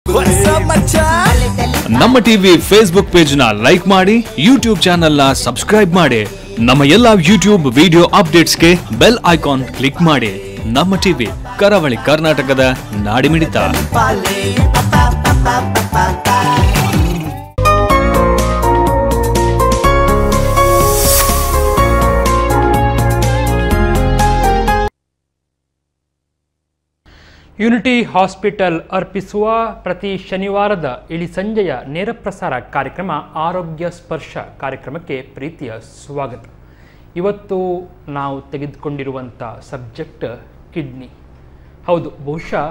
ನಮ್ಮ TV Facebook page ನ like ಮಾಡಿ ಯೂಟ್ಯೂಬ್ ಚಾನೆಲ್ ನ ಸಬ್ಸ್ಕ್ರೈಬ್ ಮಾಡಿ ನಮ್ಮ ಎಲ್ಲಾ ಯೂಟ್ಯೂಬ್ ವಿಡಿಯೋ ಅಪ್ಡೇಟ್ಸ್ಗೆ ಬೆಲ್ ಐಕಾನ್ ಕ್ಲಿಕ್ ಮಾಡಿ ನಮ್ಮ ಟಿವಿ ಕರಾವಳಿ ಕರ್ನಾಟಕದ ನಾಡಿಮಿಡಿತ ಯುನಿಟಿ ಹಾಸ್ಪಿಟಲ್ ಅರ್ಪಿಸುವ ಪ್ರತಿ ಶನಿವಾರದ ಇಳಿ ಸಂಜೆಯ ನೇರ ಪ್ರಸಾರ ಕಾರ್ಯಕ್ರಮ ಆರೋಗ್ಯ ಸ್ಪರ್ಶ ಕಾರ್ಯಕ್ರಮಕ್ಕೆ ಪ್ರೀತಿಯ ಸ್ವಾಗತ ಇವತ್ತು ನಾವು ತೆಗೆದುಕೊಂಡಿರುವಂಥ ಸಬ್ಜೆಕ್ಟ್ ಕಿಡ್ನಿ ಹೌದು ಬಹುಶಃ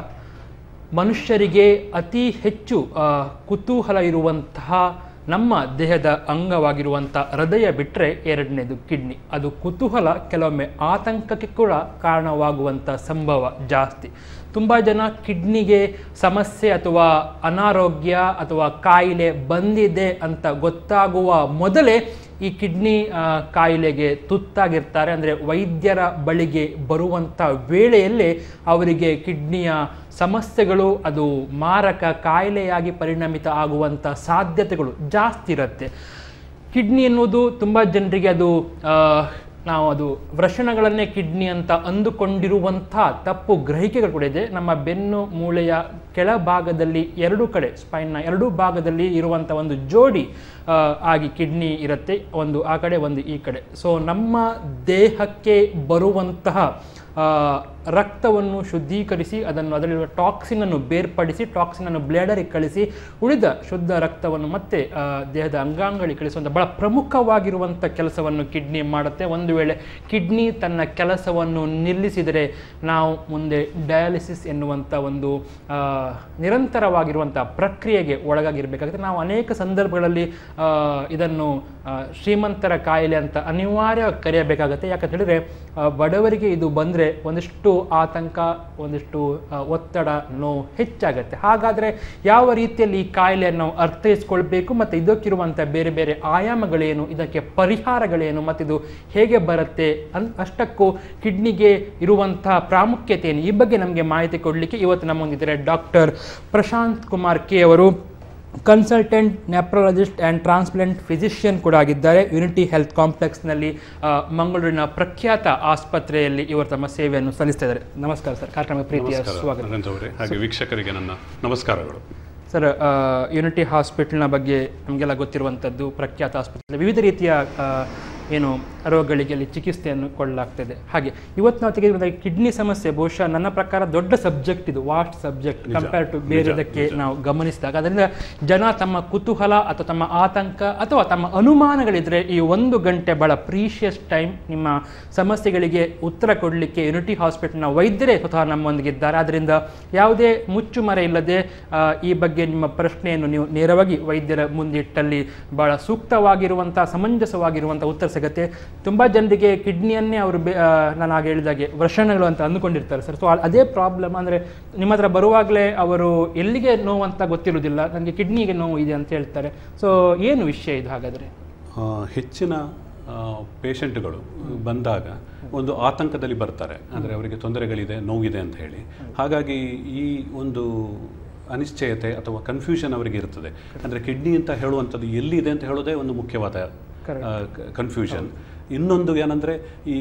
ಮನುಷ್ಯರಿಗೆ ಅತಿ ಹೆಚ್ಚು ಆ, ಕುತೂಹಲ ಇರುವಂತಹ ನಮ್ಮ ದೇಹದ ಅಂಗವಾಗಿರುವಂಥ ಹೃದಯ ಬಿಟ್ಟರೆ ಎರಡನೇದು ಕಿಡ್ನಿ ಅದು ಕುತೂಹಲ ಕೆಲವೊಮ್ಮೆ ಆತಂಕಕ್ಕೆ ಕೂಡ ಕಾರಣವಾಗುವಂಥ ಸಂಭವ ಜಾಸ್ತಿ ತುಂಬ ಜನ ಕಿಡ್ನಿಗೆ ಸಮಸ್ಯೆ ಅಥವಾ ಅನಾರೋಗ್ಯ ಅಥವಾ ಕಾಯಿಲೆ ಬಂದಿದೆ ಅಂತ ಗೊತ್ತಾಗುವ ಮೊದಲೇ ಈ ಕಿಡ್ನಿ ಆ, ಕಾಯಿಲೆಗೆ ತುತ್ತಾಗಿರ್ತಾರೆ ಅಂದರೆ ವೈದ್ಯರ ಬಳಿಗೆ ಬರುವಂಥ ವೇಳೆಯಲ್ಲೇ ಅವರಿಗೆ ಕಿಡ್ನಿಯ ಸಮಸ್ಯೆಗಳು ಅದು ಮಾರಕ ಕಾಯಿಲೆಯಾಗಿ ಪರಿಣಮಿತ ಆಗುವಂಥ ಸಾಧ್ಯತೆಗಳು ಜಾಸ್ತಿ ಇರುತ್ತೆ ಕಿಡ್ನಿ ಎನ್ನುವುದು ತುಂಬ ಜನರಿಗೆ ಅದು ಆ, ನಾವು ಅದು ವೃಷಣಗಳನ್ನೇ ಕಿಡ್ನಿ ಅಂತ ಅಂದುಕೊಂಡಿರುವಂಥ ತಪ್ಪು ಗ್ರಹಿಕೆಗಳು ಕೂಡ ಇದೆ ನಮ್ಮ ಬೆನ್ನು ಮೂಳೆಯ ಕೆಳಭಾಗದಲ್ಲಿ ಎರಡು ಕಡೆ ಸ್ಪೈನ್ನ ಎರಡೂ ಭಾಗದಲ್ಲಿ ಇರುವಂಥ ಒಂದು ಜೋಡಿ ಆ, ಆಗಿ ಕಿಡ್ನಿ ಇರುತ್ತೆ ಒಂದು ಆ ಕಡೆ ಒಂದು ಈ ಕಡೆ ಸೊ ನಮ್ಮ ದೇಹಕ್ಕೆ ಬರುವಂತಹ ಆ, ರಕ್ತವನ್ನು ಶುದ್ಧೀಕರಿಸಿ ಅದನ್ನು ಅದರಲ್ಲಿರುವ ಟಾಕ್ಸಿನ್ ಅನ್ನು ಬೇರ್ಪಡಿಸಿ ಟಾಕ್ಸಿನ್ ಅನ್ನು ಬ್ಲೇಡರಿಗೆ ಕಳಿಸಿ ಉಳಿದ ಶುದ್ಧ ರಕ್ತವನ್ನು ಮತ್ತೆ ಆ, ದೇಹದ ಅಂಗಾಂಗಗಳಿಗೆ ಕಳಿಸುವಂಥ ಬಹಳ ಪ್ರಮುಖವಾಗಿರುವಂಥ ಕೆಲಸವನ್ನು ಕಿಡ್ನಿ ಮಾಡುತ್ತೆ ಒಂದು ವೇಳೆ ಕಿಡ್ನಿ ತನ್ನ ಕೆಲಸವನ್ನು ನಿಲ್ಲಿಸಿದರೆ ನಾವು ಮುಂದೆ ಡಯಾಲಿಸಿಸ್ ಎನ್ನುವಂಥ ಒಂದು ಆ, ನಿರಂತರವಾಗಿರುವಂಥ ಪ್ರಕ್ರಿಯೆಗೆ ಒಳಗಾಗಿರಬೇಕಾಗುತ್ತೆ ನಾವು ಅನೇಕ ಸಂದರ್ಭಗಳಲ್ಲಿ ಆ, ಇದನ್ನು ಆ, ಶ್ರೀಮಂತರ ಕಾಯಿಲೆ ಅಂತ ಅನಿವಾರ್ಯ ಕರೆಯಬೇಕಾಗತ್ತೆ ಯಾಕಂತ ಹೇಳಿದ್ರೆ ಆ, ಬಡವರಿಗೆ ಇದು ಬಂದರೆ ಒಂದಿಷ್ಟು ಆತಂಕ ಒಂದಿಷ್ಟು ಆ, ಒತ್ತಡ ನೋವು ಹೆಚ್ಚಾಗತ್ತೆ ಹಾಗಾದರೆ ಯಾವ ರೀತಿಯಲ್ಲಿ ಈ ಕಾಯಿಲೆಯನ್ನು ನಾವು ಅರ್ಥೈಸ್ಕೊಳ್ಬೇಕು ಮತ್ತು ಇದಕ್ಕಿರುವಂಥ ಬೇರೆ ಬೇರೆ ಆಯಾಮಗಳೇನು ಇದಕ್ಕೆ ಪರಿಹಾರಗಳೇನು ಮತ್ತು ಇದು ಹೇಗೆ ಬರುತ್ತೆ ಅನ್ ಅಷ್ಟಕ್ಕೂ ಕಿಡ್ನಿಗೆ ಇರುವಂತಹ ಪ್ರಾಮುಖ್ಯತೆ ಏನು ಈ ಬಗ್ಗೆ ನಮಗೆ ಮಾಹಿತಿ ಕೊಡಲಿಕ್ಕೆ ಇವತ್ತು ನಮ್ಮೊಂದಿದ್ದಾರೆ ಡಾಕ್ಟರ್ ಪ್ರಶಾಂತ್ ಕುಮಾರ್ ಕೆ ಅವರು consultant nephrologist and transplant physician ಕೂಡ ಆಗಿದ್ದಾರೆ ಯುನಿಟಿ ಹೆಲ್ತ್ ಕಾಂಪ್ಲೆಕ್ಸ್ನಲ್ಲಿ ಆ, ಮಂಗಳೂರಿನ ಪ್ರಖ್ಯಾತ ಆಸ್ಪತ್ರೆಯಲ್ಲಿ ಇವರು ತಮ್ಮ ಸೇವೆಯನ್ನು ಸಲ್ಲಿಸ್ತಾ ಇದ್ದಾರೆ ನಮಸ್ಕಾರ ಸರ್ ಕಾರ್ಯಕ್ರಮ ಪ್ರೀತಿಯ ನಮಸ್ಕಾರ ಸ್ವಾಗತ ನರೇಂದ್ರ ಅವರೇ ಹಾಗೆ ವೀಕ್ಷಕರಿಗೆ ನನ್ನ ನಮಸ್ಕಾರಗಳು ಸರ್ ಆ, ಯುನಿಟಿ ಹಾಸ್ಪಿಟಲ್ನ ಬಗ್ಗೆ ನಮಗೆಲ್ಲ ಗೊತ್ತಿರುವಂಥದ್ದು ಪ್ರಖ್ಯಾತ ಆಸ್ಪತ್ರೆ ವಿವಿಧ ರೀತಿಯ ಆ, ಏನು ರೋಗಗಳಿಗೆ ಅಲ್ಲಿ ಚಿಕಿತ್ಸೆಯನ್ನು ಕೊಳ್ಳಲಾಗ್ತದೆ ಹಾಗೆ ಇವತ್ತು ನಾವು ತೆಗೆದುಕೊಂಡ ಕಿಡ್ನಿ ಸಮಸ್ಯೆ ಬಹುಶಃ ನನ್ನ ಪ್ರಕಾರ ದೊಡ್ಡ ಸಬ್ಜೆಕ್ಟ್ ಇದು ವಾಸ್ಟ್ ಸಬ್ಜೆಕ್ಟ್ ನಿಜ, ಕಂಪೇರ್ ಟು ನಿಜ, ಬೇರೆದಕ್ಕೆ ನಿಜ. ನಾವು ಗಮನಿಸಿದಾಗ ಅದರಿಂದ ಜನ ತಮ್ಮ ಕುತೂಹಲ ಅಥವಾ ತಮ್ಮ ಆತಂಕ ಅಥವಾ ತಮ್ಮ ಅನುಮಾನಗಳಿದ್ರೆ ಈ ಒಂದು ಗಂಟೆ ಬಹಳ ಪ್ರೀಶಿಯಸ್ ಟೈಮ್ ನಿಮ್ಮ ಸಮಸ್ಯೆಗಳಿಗೆ ಉತ್ತರ ಕೊಡಲಿಕ್ಕೆ ಯುನಿಟಿ ಹಾಸ್ಪಿಟಲ್ನ ವೈದ್ಯರೇ ಸ್ವತಃ ನಮ್ಮೊಂದಿಗಿದ್ದಾರೆ ಆದ್ದರಿಂದ ಯಾವುದೇ ಮುಚ್ಚುಮರೆ ಇಲ್ಲದೆ ಆ, ಈ ಬಗ್ಗೆ ನಿಮ್ಮ ಪ್ರಶ್ನೆಯನ್ನು ನೀವು ನೇರವಾಗಿ ವೈದ್ಯರ ಮುಂದಿಟ್ಟಲ್ಲಿ ಬಹಳ ಸೂಕ್ತವಾಗಿರುವಂಥ ಸಮಂಜಸವಾಗಿರುವಂಥ ಉತ್ತರ ಸಿಗುತ್ತೆ ತುಂಬ ಜನರಿಗೆ ಕಿಡ್ನಿಯನ್ನೇ ಅವರು ಬೇ ಆ, ನಾನು ಆಗ ಹೇಳಿದಾಗೆ ವೃಷಣಗಳು ಅಂತ ಅಂದುಕೊಂಡಿರ್ತಾರೆ ಸರ್ ಸೊ ಅದೇ ಪ್ರಾಬ್ಲಮ್ ಅಂದರೆ ನಿಮ್ಮ ಹತ್ರ ಬರುವಾಗಲೇ ಅವರು ಎಲ್ಲಿಗೆ ನೋವು ಅಂತ ಗೊತ್ತಿರೋದಿಲ್ಲ ನನಗೆ ಕಿಡ್ನಿಗೆ ನೋವು ಇದೆ ಅಂತ ಹೇಳ್ತಾರೆ ಸೊ ಏನು ವಿಷಯ ಇದು ಹಾಗಾದರೆ ಆ, ಹೆಚ್ಚಿನ ಪೇಷಂಟ್ಗಳು ಬಂದಾಗ ಒಂದು ಆತಂಕದಲ್ಲಿ ಬರ್ತಾರೆ ಅಂದರೆ ಅವರಿಗೆ ತೊಂದರೆಗಳಿದೆ ನೋವಿದೆ ಅಂತ ಹೇಳಿ ಹಾಗಾಗಿ ಈ ಒಂದು ಅನಿಶ್ಚಯತೆ ಅಥವಾ ಕನ್ಫ್ಯೂಷನ್ ಅವರಿಗೆ ಇರ್ತದೆ ಅಂದರೆ ಕಿಡ್ನಿ ಅಂತ ಹೇಳುವಂಥದ್ದು ಎಲ್ಲಿದೆ ಅಂತ ಹೇಳೋದೇ ಒಂದು ಮುಖ್ಯವಾದ ಕನ್ಫ್ಯೂಷನ್ ಇನ್ನೊಂದು ಏನಂದರೆ ಈ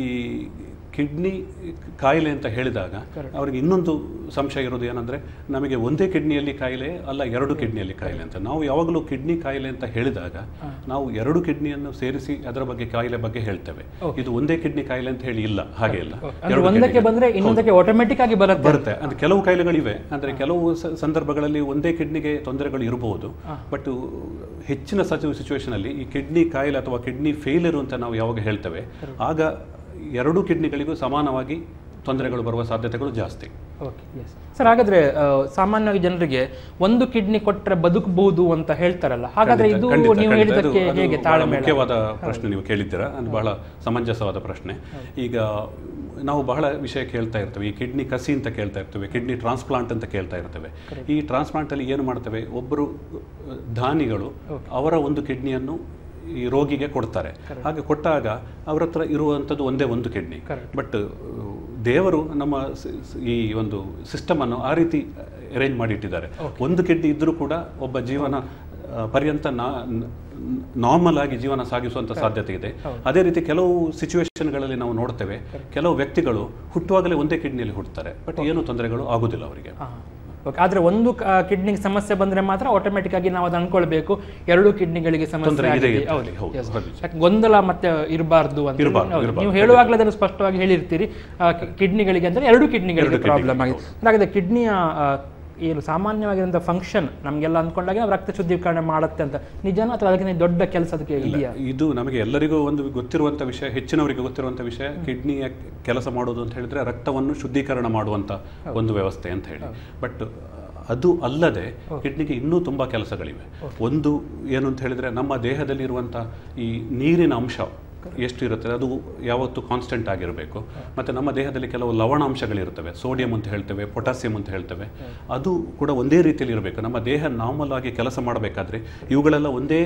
ಕಿಡ್ನಿ ಕಾಯಿಲೆ ಅಂತ ಹೇಳಿದಾಗ ಅವರಿಗೆ ಇನ್ನೊಂದು ಸಂಶಯ ಇರೋದು ಏನಂದರೆ ನಮಗೆ ಒಂದೇ ಕಿಡ್ನಿಯಲ್ಲಿ ಕಾಯಿಲೆ ಅಲ್ಲ ಎರಡು ಕಿಡ್ನಿಯಲ್ಲಿ ಕಾಯಿಲೆ ಅಂತ ನಾವು ಯಾವಾಗಲೂ ಕಿಡ್ನಿ ಕಾಯಿಲೆ ಅಂತ ಹೇಳಿದಾಗ ನಾವು ಎರಡು ಕಿಡ್ನಿಯನ್ನು ಸೇರಿಸಿ ಅದರ ಬಗ್ಗೆ ಕಾಯಿಲೆ ಬಗ್ಗೆ ಹೇಳ್ತೇವೆ ಇದು ಒಂದೇ ಕಿಡ್ನಿ ಕಾಯಿಲೆ ಅಂತ ಹೇಳಿ ಇಲ್ಲ ಹಾಗೆ ಇಲ್ಲ ಅಂದ್ರೆ ಎರಡು ಒಂದಕ್ಕೆ kidney- ಬಂದರೆ ಇನ್ನೊಂದಕ್ಕೆ ಆಟೋಮೆಟಿಕ್ ಆಗಿ ಬರುತ್ತೆ ಬರುತ್ತೆ ಅಂದ್ರೆ ಕೆಲವು ಕಾಯಿಲೆಗಳಿವೆ ಅಂದ್ರೆ ಕೆಲವು ಸ- ಸಂದರ್ಭಗಳಲ್ಲಿ ಒಂದೇ ಕಿಡ್ನಿಗೆ ತೊಂದರೆಗಳು ಇರಬಹುದು ಬಟ್ ಹೆಚ್ಚಿನ ಸಿಚುವೇಶನ್ ಅಲ್ಲಿ ಈ ಕಿಡ್ನಿ ಕಾಯಿಲೆ ಅಥವಾ ಕಿಡ್ನಿ ಫೇಲಿಯರ್ ಅಂತ ನಾವು ಯಾವಾಗ ಹೇಳ್ತೇವೆ ಆಗ ಎರಡೂ ಕಿಡ್ನಿಗಳಿಗೂ ಸಮಾನವಾಗಿ ತೊಂದರೆಗಳು ಬರುವ ಸಾಧ್ಯತೆಗಳು ಜಾಸ್ತಿ ಓಕೆ ಎಸ್ ಸರ್ ಹಾಗಾದ್ರೆ ಆ, ಸಾಮಾನ್ಯವಾಗಿ ಜನರಿಗೆ ಒಂದು ಕಿಡ್ನಿ ಕೊಟ್ಟರೆ ಬದುಕಬಹುದು ಅಂತ ಹೇಳ್ತಾರಲ್ಲ ಹಾಗಾದ್ರೆ ಖಂಡಿತ, ಇದು ಖಂಡಿತ, ನೀವು ಖಂಡಿತ. ಹೇಳಿದಕ್ಕೆ ಅದು- ಅದು ಹೇಗೆ ಬಹಳ ತಾಳ್ಮೆ ಮುಖ್ಯವಾದ ಪ್ರಶ್ನೆ ನೀವು ಕೇಳಿದ್ದೀರಾ ಅದು ಬಹಳ ಸಮಂಜಸವಾದ ಪ್ರಶ್ನೆ ಈಗ ನಾವು ಬಹಳ ವಿಷಯ ಕೇಳ್ತಾ ಇರ್ತೇವೆ ಈ ಕಿಡ್ನಿ ಕಸಿ ಅಂತ ಕೇಳ್ತಾ ಇರ್ತೇವೆ ಕಿಡ್ನಿ ಟ್ರಾನ್ಸ್ಪ್ಲಾಂಟ್ ಅಂತ ಕೇಳ್ತಾ ಇರ್ತೇವೆ ಈ ಟ್ರಾನ್ಸ್ಪ್ಲಾಂಟ್ ಅಲ್ಲಿ ಏನು ಮಾಡ್ತೇವೆ ಒಬ್ಬರು ಅಹ್, ದಾನಿಗಳು ಅವರ ಒಂದು ಕಿಡ್ನಿಯನ್ನು ಈ ರೋಗಿಗೆ ಕೊಡ್ತಾರೆ ಹಾಗೆ ಕೊಟ್ಟಾಗ ಅವ್ರ ಹತ್ರ ಇರುವಂಥದ್ದು ಒಂದೇ ಒಂದು ಕಿಡ್ನಿ ಬಟ್ ದೇವರು ನಮ್ಮ ಸ- ಸ- ಈ ಒಂದು ಸಿಸ್ಟಮನ್ನು ಆ ರೀತಿ ಅರೇಂಜ್ ಮಾಡಿಟ್ಟಿದ್ದಾರೆ ಒಂದು ಕಿಡ್ನಿ ಇದ್ದರೂ ಕೂಡ ಒಬ್ಬ ಜೀವನ ಆ, ಪರ್ಯಂತ ನಾರ್ಮಲ್ ಆಗಿ ಜೀವನ ಸಾಗಿಸುವಂತ ಸಾಧ್ಯತೆ ಇದೆ ಅದೇ ರೀತಿ ಕೆಲವು ಸಿಚುವೇಶನ್ಗಳಲ್ಲಿ ನಾವು ನೋಡ್ತೇವೆ ಕೆಲವು ವ್ಯಕ್ತಿಗಳು ಹುಟ್ಟುವಾಗಲೇ ಒಂದೇ ಕಿಡ್ನಿಯಲ್ಲಿ ಹುಟ್ಟುತ್ತಾರೆ ಬಟ್ ಏನು ತೊಂದರೆಗಳು ಆಗುದಿಲ್ಲ ಅವರಿಗೆ ಓಕೆ ಆದರೆ ಒಂದು ಕಿಡ್ನಿಗೆ ಸಮಸ್ಯೆ ಬಂದರೆ ಮಾತ್ರ ಆಟೋಮೆಟಿಕ್ ಆಗಿ ನಾವು ಅದು ಅನ್ಕೊಳ್ಬೇಕು ಎರಡು ಕಿಡ್ನಿಗಳಿಗೆ ಸಮಸ್ಯೆ ತೊಂದರೆ ಇದೆ ಆಗಿದೆ ಅಂತ ಹೌದು, ಹೇಳಿ, ಹೌದು, yes. ಹೌದು. ಯಾಕೆ ಗೊಂದಲ ಮತ್ತೆ ಇರಬಾರ್ದು ಅಂತ ಇರ್ಬಾರ್ದು, ಹೌದು. ಇರ್ಬಾರ್ದು. ನೀವು ಹೇಳುವಾಗಲೇ ಅದನ್ನು ಸ್ಪಷ್ಟವಾಗಿ ಹೇಳಿರ್ತೀರಿ ಆ, ಕಿ- ಕಿಡ್ನಿಗಳಿಗೆ ಅಂದರೆ ಎರಡು ಕಿಡ್ನಿಗಳಿಗೆ ಎರಡು ಪ್ರಾಬ್ಲಮ್ ಕಿಡ್ನಿಗೆ, ಆಗಿದೆ ಹಾಗಾದ್ರೆ ಕಿಡ್ನಿಯ ಆ, ಏನು ಸಾಮಾನ್ಯವಾಗಿರುವಂಥ ಫಂಕ್ಷನ್ ನಮಗೆಲ್ಲ ಅಂದ್ಕೊಂಡಾಗ ನಾವು ರಕ್ತ ಶುದ್ಧೀಕರಣ ಮಾಡುತ್ತೆ ಅಂತ ನಿಜನಾ ಅಥವಾ ಅದಕ್ಕಿಂತ ದೊಡ್ಡ ಕೆಲಸ ಅದಕ್ಕೆ ಇದೆಯಾ ಇದು ನಮಗೆ ಎಲ್ಲರಿಗೂ ಒಂದು ಗೊತ್ತಿರುವಂಥ ವಿಷಯ ಹೆಚ್ಚಿನವರಿಗೆ ಗೊತ್ತಿರುವಂಥ ವಿಷಯ ಕಿಡ್ನಿಯ ಕೆಲಸ ಮಾಡೋದು ಅಂತ ಹೇಳಿದ್ರೆ ರಕ್ತವನ್ನು ಶುದ್ಧೀಕರಣ ಮಾಡುವಂಥ ಒಂದು ವ್ಯವಸ್ಥೆ ಅಂತ ಹೇಳಿ ಬಟ್ ಅದು ಅಲ್ಲದೆ ಕಿಡ್ನಿಗೆ ಇನ್ನೂ ತುಂಬ ಕೆಲಸಗಳಿವೆ ಒಂದು ಏನು ಅಂತ ಹೇಳಿದ್ರೆ ನಮ್ಮ ದೇಹದಲ್ಲಿರುವಂಥ ಈ ನೀರಿನ ಅಂಶ ಎಷ್ಟು ಇರುತ್ತದೆ ಅದು ಯಾವತ್ತೂ ಕಾನ್ಸ್ಟೆಂಟ್ ಆಗಿರಬೇಕು ಮತ್ತು ನಮ್ಮ ದೇಹದಲ್ಲಿ ಕೆಲವು ಲವಣಾಂಶಗಳಿರ್ತವೆ ಸೋಡಿಯಂ ಅಂತ ಹೇಳ್ತೇವೆ ಪೊಟ್ಯಾಸಿಯಂ ಅಂತ ಹೇಳ್ತೇವೆ ಅದು ಕೂಡ ಒಂದೇ ರೀತಿಯಲ್ಲಿ ಇರಬೇಕು ನಮ್ಮ ದೇಹ ನಾರ್ಮಲ್ ಆಗಿ ಕೆಲಸ ಮಾಡಬೇಕಾದ್ರೆ ಇವುಗಳೆಲ್ಲ ಒಂದೇ